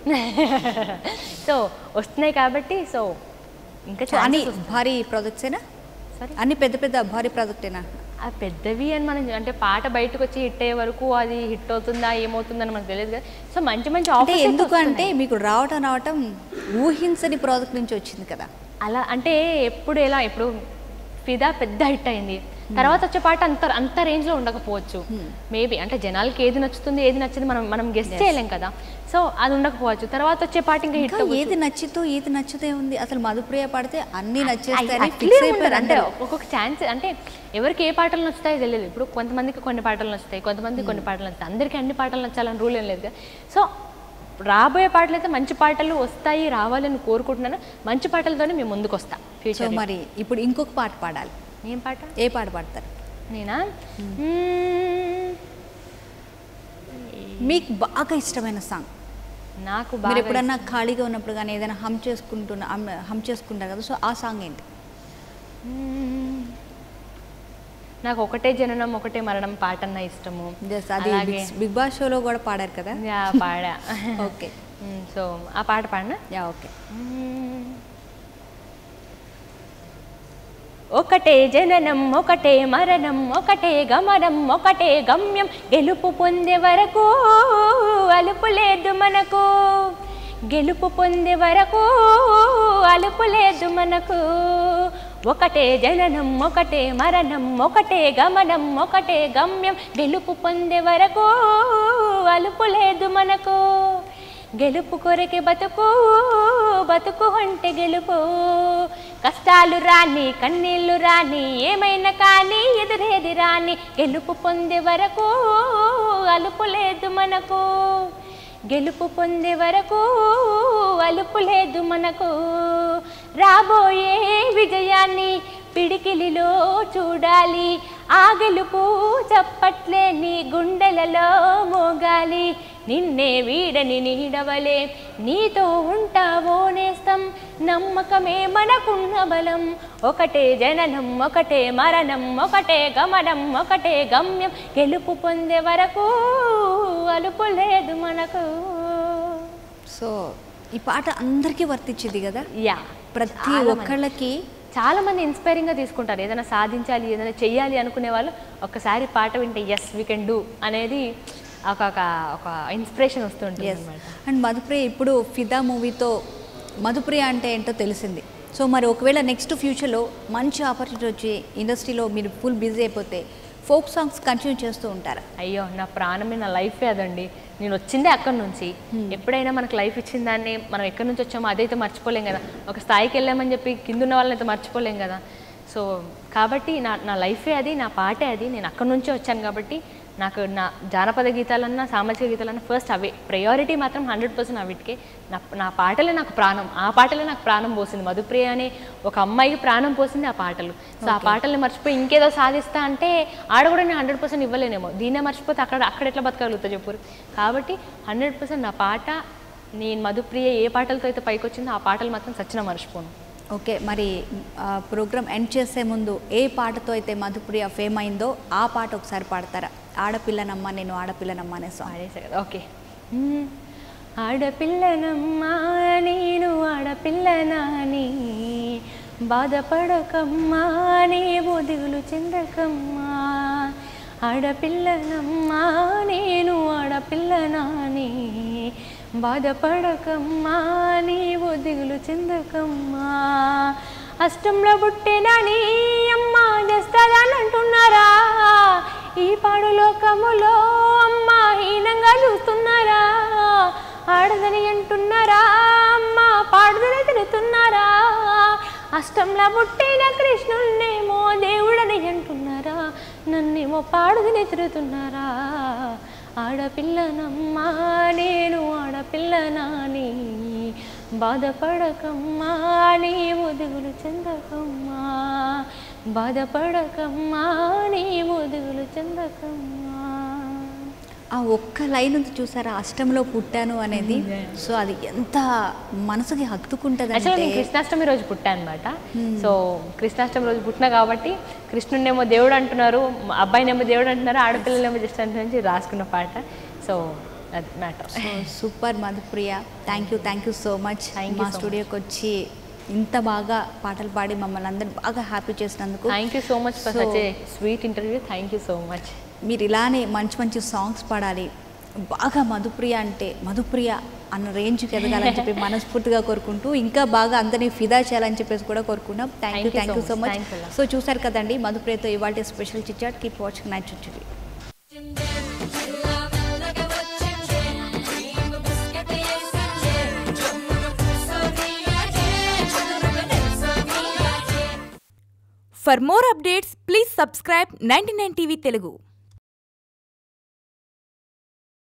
సో వస్తున్నాయి కాబట్టి సో ఇంకా సో అన్ని chances వస్తాయి. భారీ ప్రాజెక్ట్సేనా Sorry? అన్ని పెద్ద పెద్ద భారీ ప్రాజెక్టేనా ఆ పెద్దవి అని మనం అంటే పాట బయటకు వచ్చి హిట్ అయ్యే వరకు అది హిట్ అవుతుందా ఏమవుతుందని మనకు తెలియదు కదా సో మంచి మంచి అంటే ఆఫర్స్ ఎందుకు అంటే మీకు రావటం రావటం ఊహించని ప్రాజెక్ట్ నుంచి వచ్చింది కదా అలా అంటే ఎప్పుడు ఎలా ఇప్పుడు ఫిదా పెద్ద హిట్ అయింది తర్వాత వచ్చే పాట అంత అంత రేంజ్ లో ఉండకపోవచ్చు మేబీ అంటే జనాలకి ఏది నచ్చుతుంది ఏది నచ్చింది మనం మనం గెస్ట్ చేయలేం కదా సో అది ఉండకపోవచ్చు తర్వాత వచ్చే పాట ఇంకా హిట్ ఇంకా ఏది నచ్చుతూ ఏది నచ్చుతే ఉంది అసలు మధుప్రియ పాడితే అన్ని నచ్చేస్తాయని అట్లే ఫిక్స్ ఉండదు. అయిపోయారు అంటే అందరూ. ఒక్కొక్క ఛాన్స్ అంటే ఎవరికి ఏ పాటలు నచ్చుతాయో తెలియదు ఇప్పుడు కొంతమందికి కొన్ని పాటలు నచ్చుతాయి కొంతమందికి కొన్ని పాటలు నచ్చుతాయి అందరికీ అన్ని పాటలు నచ్చాలని రూల్ ఏం లేదు కదా సో రాబోయే పాటలు అయితే మంచి పాటలు వస్తాయి రావాలని కోరుకుంటున్నాను మంచి పాటలతోనే మేము ముందుకు వస్తాం సో ఫ్యూచర్ మరి ఇప్పుడు ఇంకొక పాట పాడాలి ఏం పాట ఏ పాట పాడతారు నేనా మ్మ్. మీకు బాగా ఇష్టమైన సాంగ్ నాకు మీరు బాగా ఎప్పుడన్నా ఖాళీగా ఉన్నప్పుడు కానీ ఏదైనా హమ్ చేసుకుంటున్న హమ్- హమ్ చేసుకుంటారు కదా సో ఆ సాంగ్ ఏంటి మ్మ్. నాకు ఒకటే జననం ఒకటే మరణం పాట అన్న ఇష్టము Yes, అది అలాగే బిగ్- బిగ్ బాస్ షోలో కూడా పాడారు కదా యా, పాడా ఓకే మ్మ్. సో ఆ పాట పాడినా యా ఓకే ఒకటే జననం ఒకటే మరణం ఒకటే గమనం ఒకటే గమ్యం గెలుపు పొందే వరకు అలుపు లేదు మనకు గెలుపు పొందే వరకు అలుపు లేదు మనకు ఒకటే జననం ఒకటే మరణం ఒకటే గమనం ఒకటే గమ్యం గెలుపు పొందే వరకు అలుపు లేదు మనకు గెలుపు కొరకే బతుకు బతుకు అంటే గెలుపు కష్టాలు రాని కన్నీళ్లు రాని ఏమైనా కానీ ఎదురేది రాని గెలుపు పొందే వరకు అలుపు లేదు మనకు గెలుపు పొందే వరకు అలుపు లేదు మనకు రాబోయే విజయాన్ని పిడికిలిలో చూడాలి ఆ గెలుపు చప్పట్లే నీ గుండెలలో మోగాలి నిన్నే వీడని నీడవలే నీతో ఉంటావో నేస్తం నమ్మకమే మనకున్న బలం ఒకటే జననం ఒకటే మరణం ఒకటే గమనం ఒకటే గమ్యం గెలుపు పొందే వరకు అలుపు లేదు మనకు సో ఈ పాట అందరికీ వర్తించింది కదా యా ప్రతి చాలా మంది. ఒక్కళ్ళకి చాలా మంది ఇన్స్పైరింగ్గా తీసుకుంటారు ఏదైనా సాధించాలి ఏదైనా చెయ్యాలి అనుకునే వాళ్ళు ఒక్కసారి పాట వింటే ఎస్ వీ కెన్ డూ అనేది ఒక ఒక ఒక ఇన్స్పిరేషన్ వస్తుంటుంది ఎస్ అనమాట అండ్ మధుప్రియ ఇప్పుడు ఫిదా మూవీతో మధుప్రియ అంటే ఏంటో తెలిసింది సో మరి ఒకవేళ నెక్స్ట్ ఫ్యూచర్లో మంచి ఆపర్చునిటీ వచ్చి ఇండస్ట్రీలో మీరు ఫుల్ బిజీ అయిపోతే ఫోక్ సాంగ్స్ కంటిన్యూ చేస్తూ ఉంటారా అయ్యో నా ప్రాణమే నా లైఫే అదండి నేను వచ్చిందే అక్కడి నుంచి ఎప్పుడైనా మనకు లైఫ్ ఇచ్చిన దాన్ని మనం ఎక్కడి నుంచి వచ్చామో అదైతే మర్చిపోలేం కదా ఒక స్థాయికి వెళ్ళామని చెప్పి కింద ఉన్న వాళ్ళని అయితే మర్చిపోలేం కదా సో కాబట్టి నా నా లైఫే అది నా పాటే అది నేను అక్కడి నుంచే వచ్చాను కాబట్టి నాకు నా జానపద గీతాలన్నా సామాజిక గీతాలన్నా ఫస్ట్ అవే ప్రయారిటీ మాత్రం హండ్రెడ్ పర్సెంట్ అవిటికే నా నా పాటలే నాకు ప్రాణం ఆ పాటలే నాకు ప్రాణం పోసింది మధుప్రియ అనే ఒక అమ్మాయికి ప్రాణం పోసింది ఆ పాటలు సో ఆ పాటల్ని మర్చిపోయి ఇంకేదో సాధిస్తా అంటే ఆడ కూడా నేను హండ్రెడ్ పర్సెంట్ ఇవ్వలేనేమో దీన్నే మర్చిపోతే అక్కడ అక్కడ ఎట్లా బతకగలుగుతా చెప్పురు కాబట్టి హండ్రెడ్ పర్సెంట్ నా పాట నేను మధుప్రియ ఏ పాటలతో అయితే పైకి వచ్చిందో ఆ పాటలు మాత్రం సచ్చిన మర్చిపోను ఓకే మరి ప్రోగ్రామ్ ఎండ్ చేసే ముందు ఏ పాటతో అయితే మధుప్రియ ఫేమ్ అయిందో ఆ పాట ఒకసారి పాడతారా ఆడపిల్లనమ్మ నేను ఆడపిల్లనమ్మ అనే సాంగ్ పాడేసా కదా ఓకే మ్మ్. ఆడపిల్లనమ్మా నేను ఆడపిల్లనాని బాధపడకమ్మా నీవు దిగులు చెందకమ్మా ఆడపిల్లనమ్మా నేను ఆడపిల్లనాని బాధపడకమ్మా నీవు దిగులు చెందకమ్మా అష్టంలో పుట్టినని అమ్మ చేస్తానంటున్నారా ఈ పాడు లోకములో అమ్మ హీనంగా చూస్తున్నారా ఆడదని అంటున్నారా అమ్మ పాడుదని తిడుతున్నారా అష్టంలా పుట్టిన కృష్ణున్నేమో దేవుడని అంటున్నారా నన్నేమో పాడుదని తిడుతున్నారా ఆడపిల్లనమ్మా నేను ఆడపిల్లనాని బాధపడకమ్మా నీవు దిగులు చెందకమ్మా బాధపడకమ్మా నీవు దిగులు చెందకమ్మా ఆ ఒక్క లైన్ ఉంది చూసారా అష్టంలో పుట్టాను అనేది సో అది ఎంత మనసుకి హత్తుకుంటది యాక్చువల్లీ నేను కృష్ణాష్టమి రోజు పుట్టా అనమాట సో కృష్ణాష్టమి రోజు పుట్టినా కాబట్టి కృష్ణునేమో దేవుడు అంటున్నారు అబ్బాయినేమో దేవుడు అంటున్నారు ఆడపిల్లనేమో జస్ట్ అంటున్నారు రాసుకున్న పాట సో అది matter so super Madhupriya thank you thank you so much Thank you మా so much. స్టూడియోకి వచ్చి ఇంత బాగా పాటలు పాడి మమ్మల్ని అందరు బాగా హ్యాపీ చేసినందుకు thank you so much for So- such a sweet interview thank you so much మీరు ఇలానే మంచి మంచి సాంగ్స్ పాడాలి బాగా మధుప్రియ అంటే మధుప్రియ అన్న రేంజ్కి ఎదగాలని చెప్పి మనస్ఫూర్తిగా కోరుకుంటూ ఇంకా బాగా అందరినీ ఫిదా చేయాలని చెప్పేసి కూడా కోరుకున్నాం thank you Thank you thank you so so much. Much Thanks a lot. So చూసారు కదండి మధుప్రియతో ఇవాళ స్పెషల్ చిచ్చాట్ కీప్ వాచింగ్ నైట్ చుచ్చుడి For more updates, please subscribe 99 TV Telugu.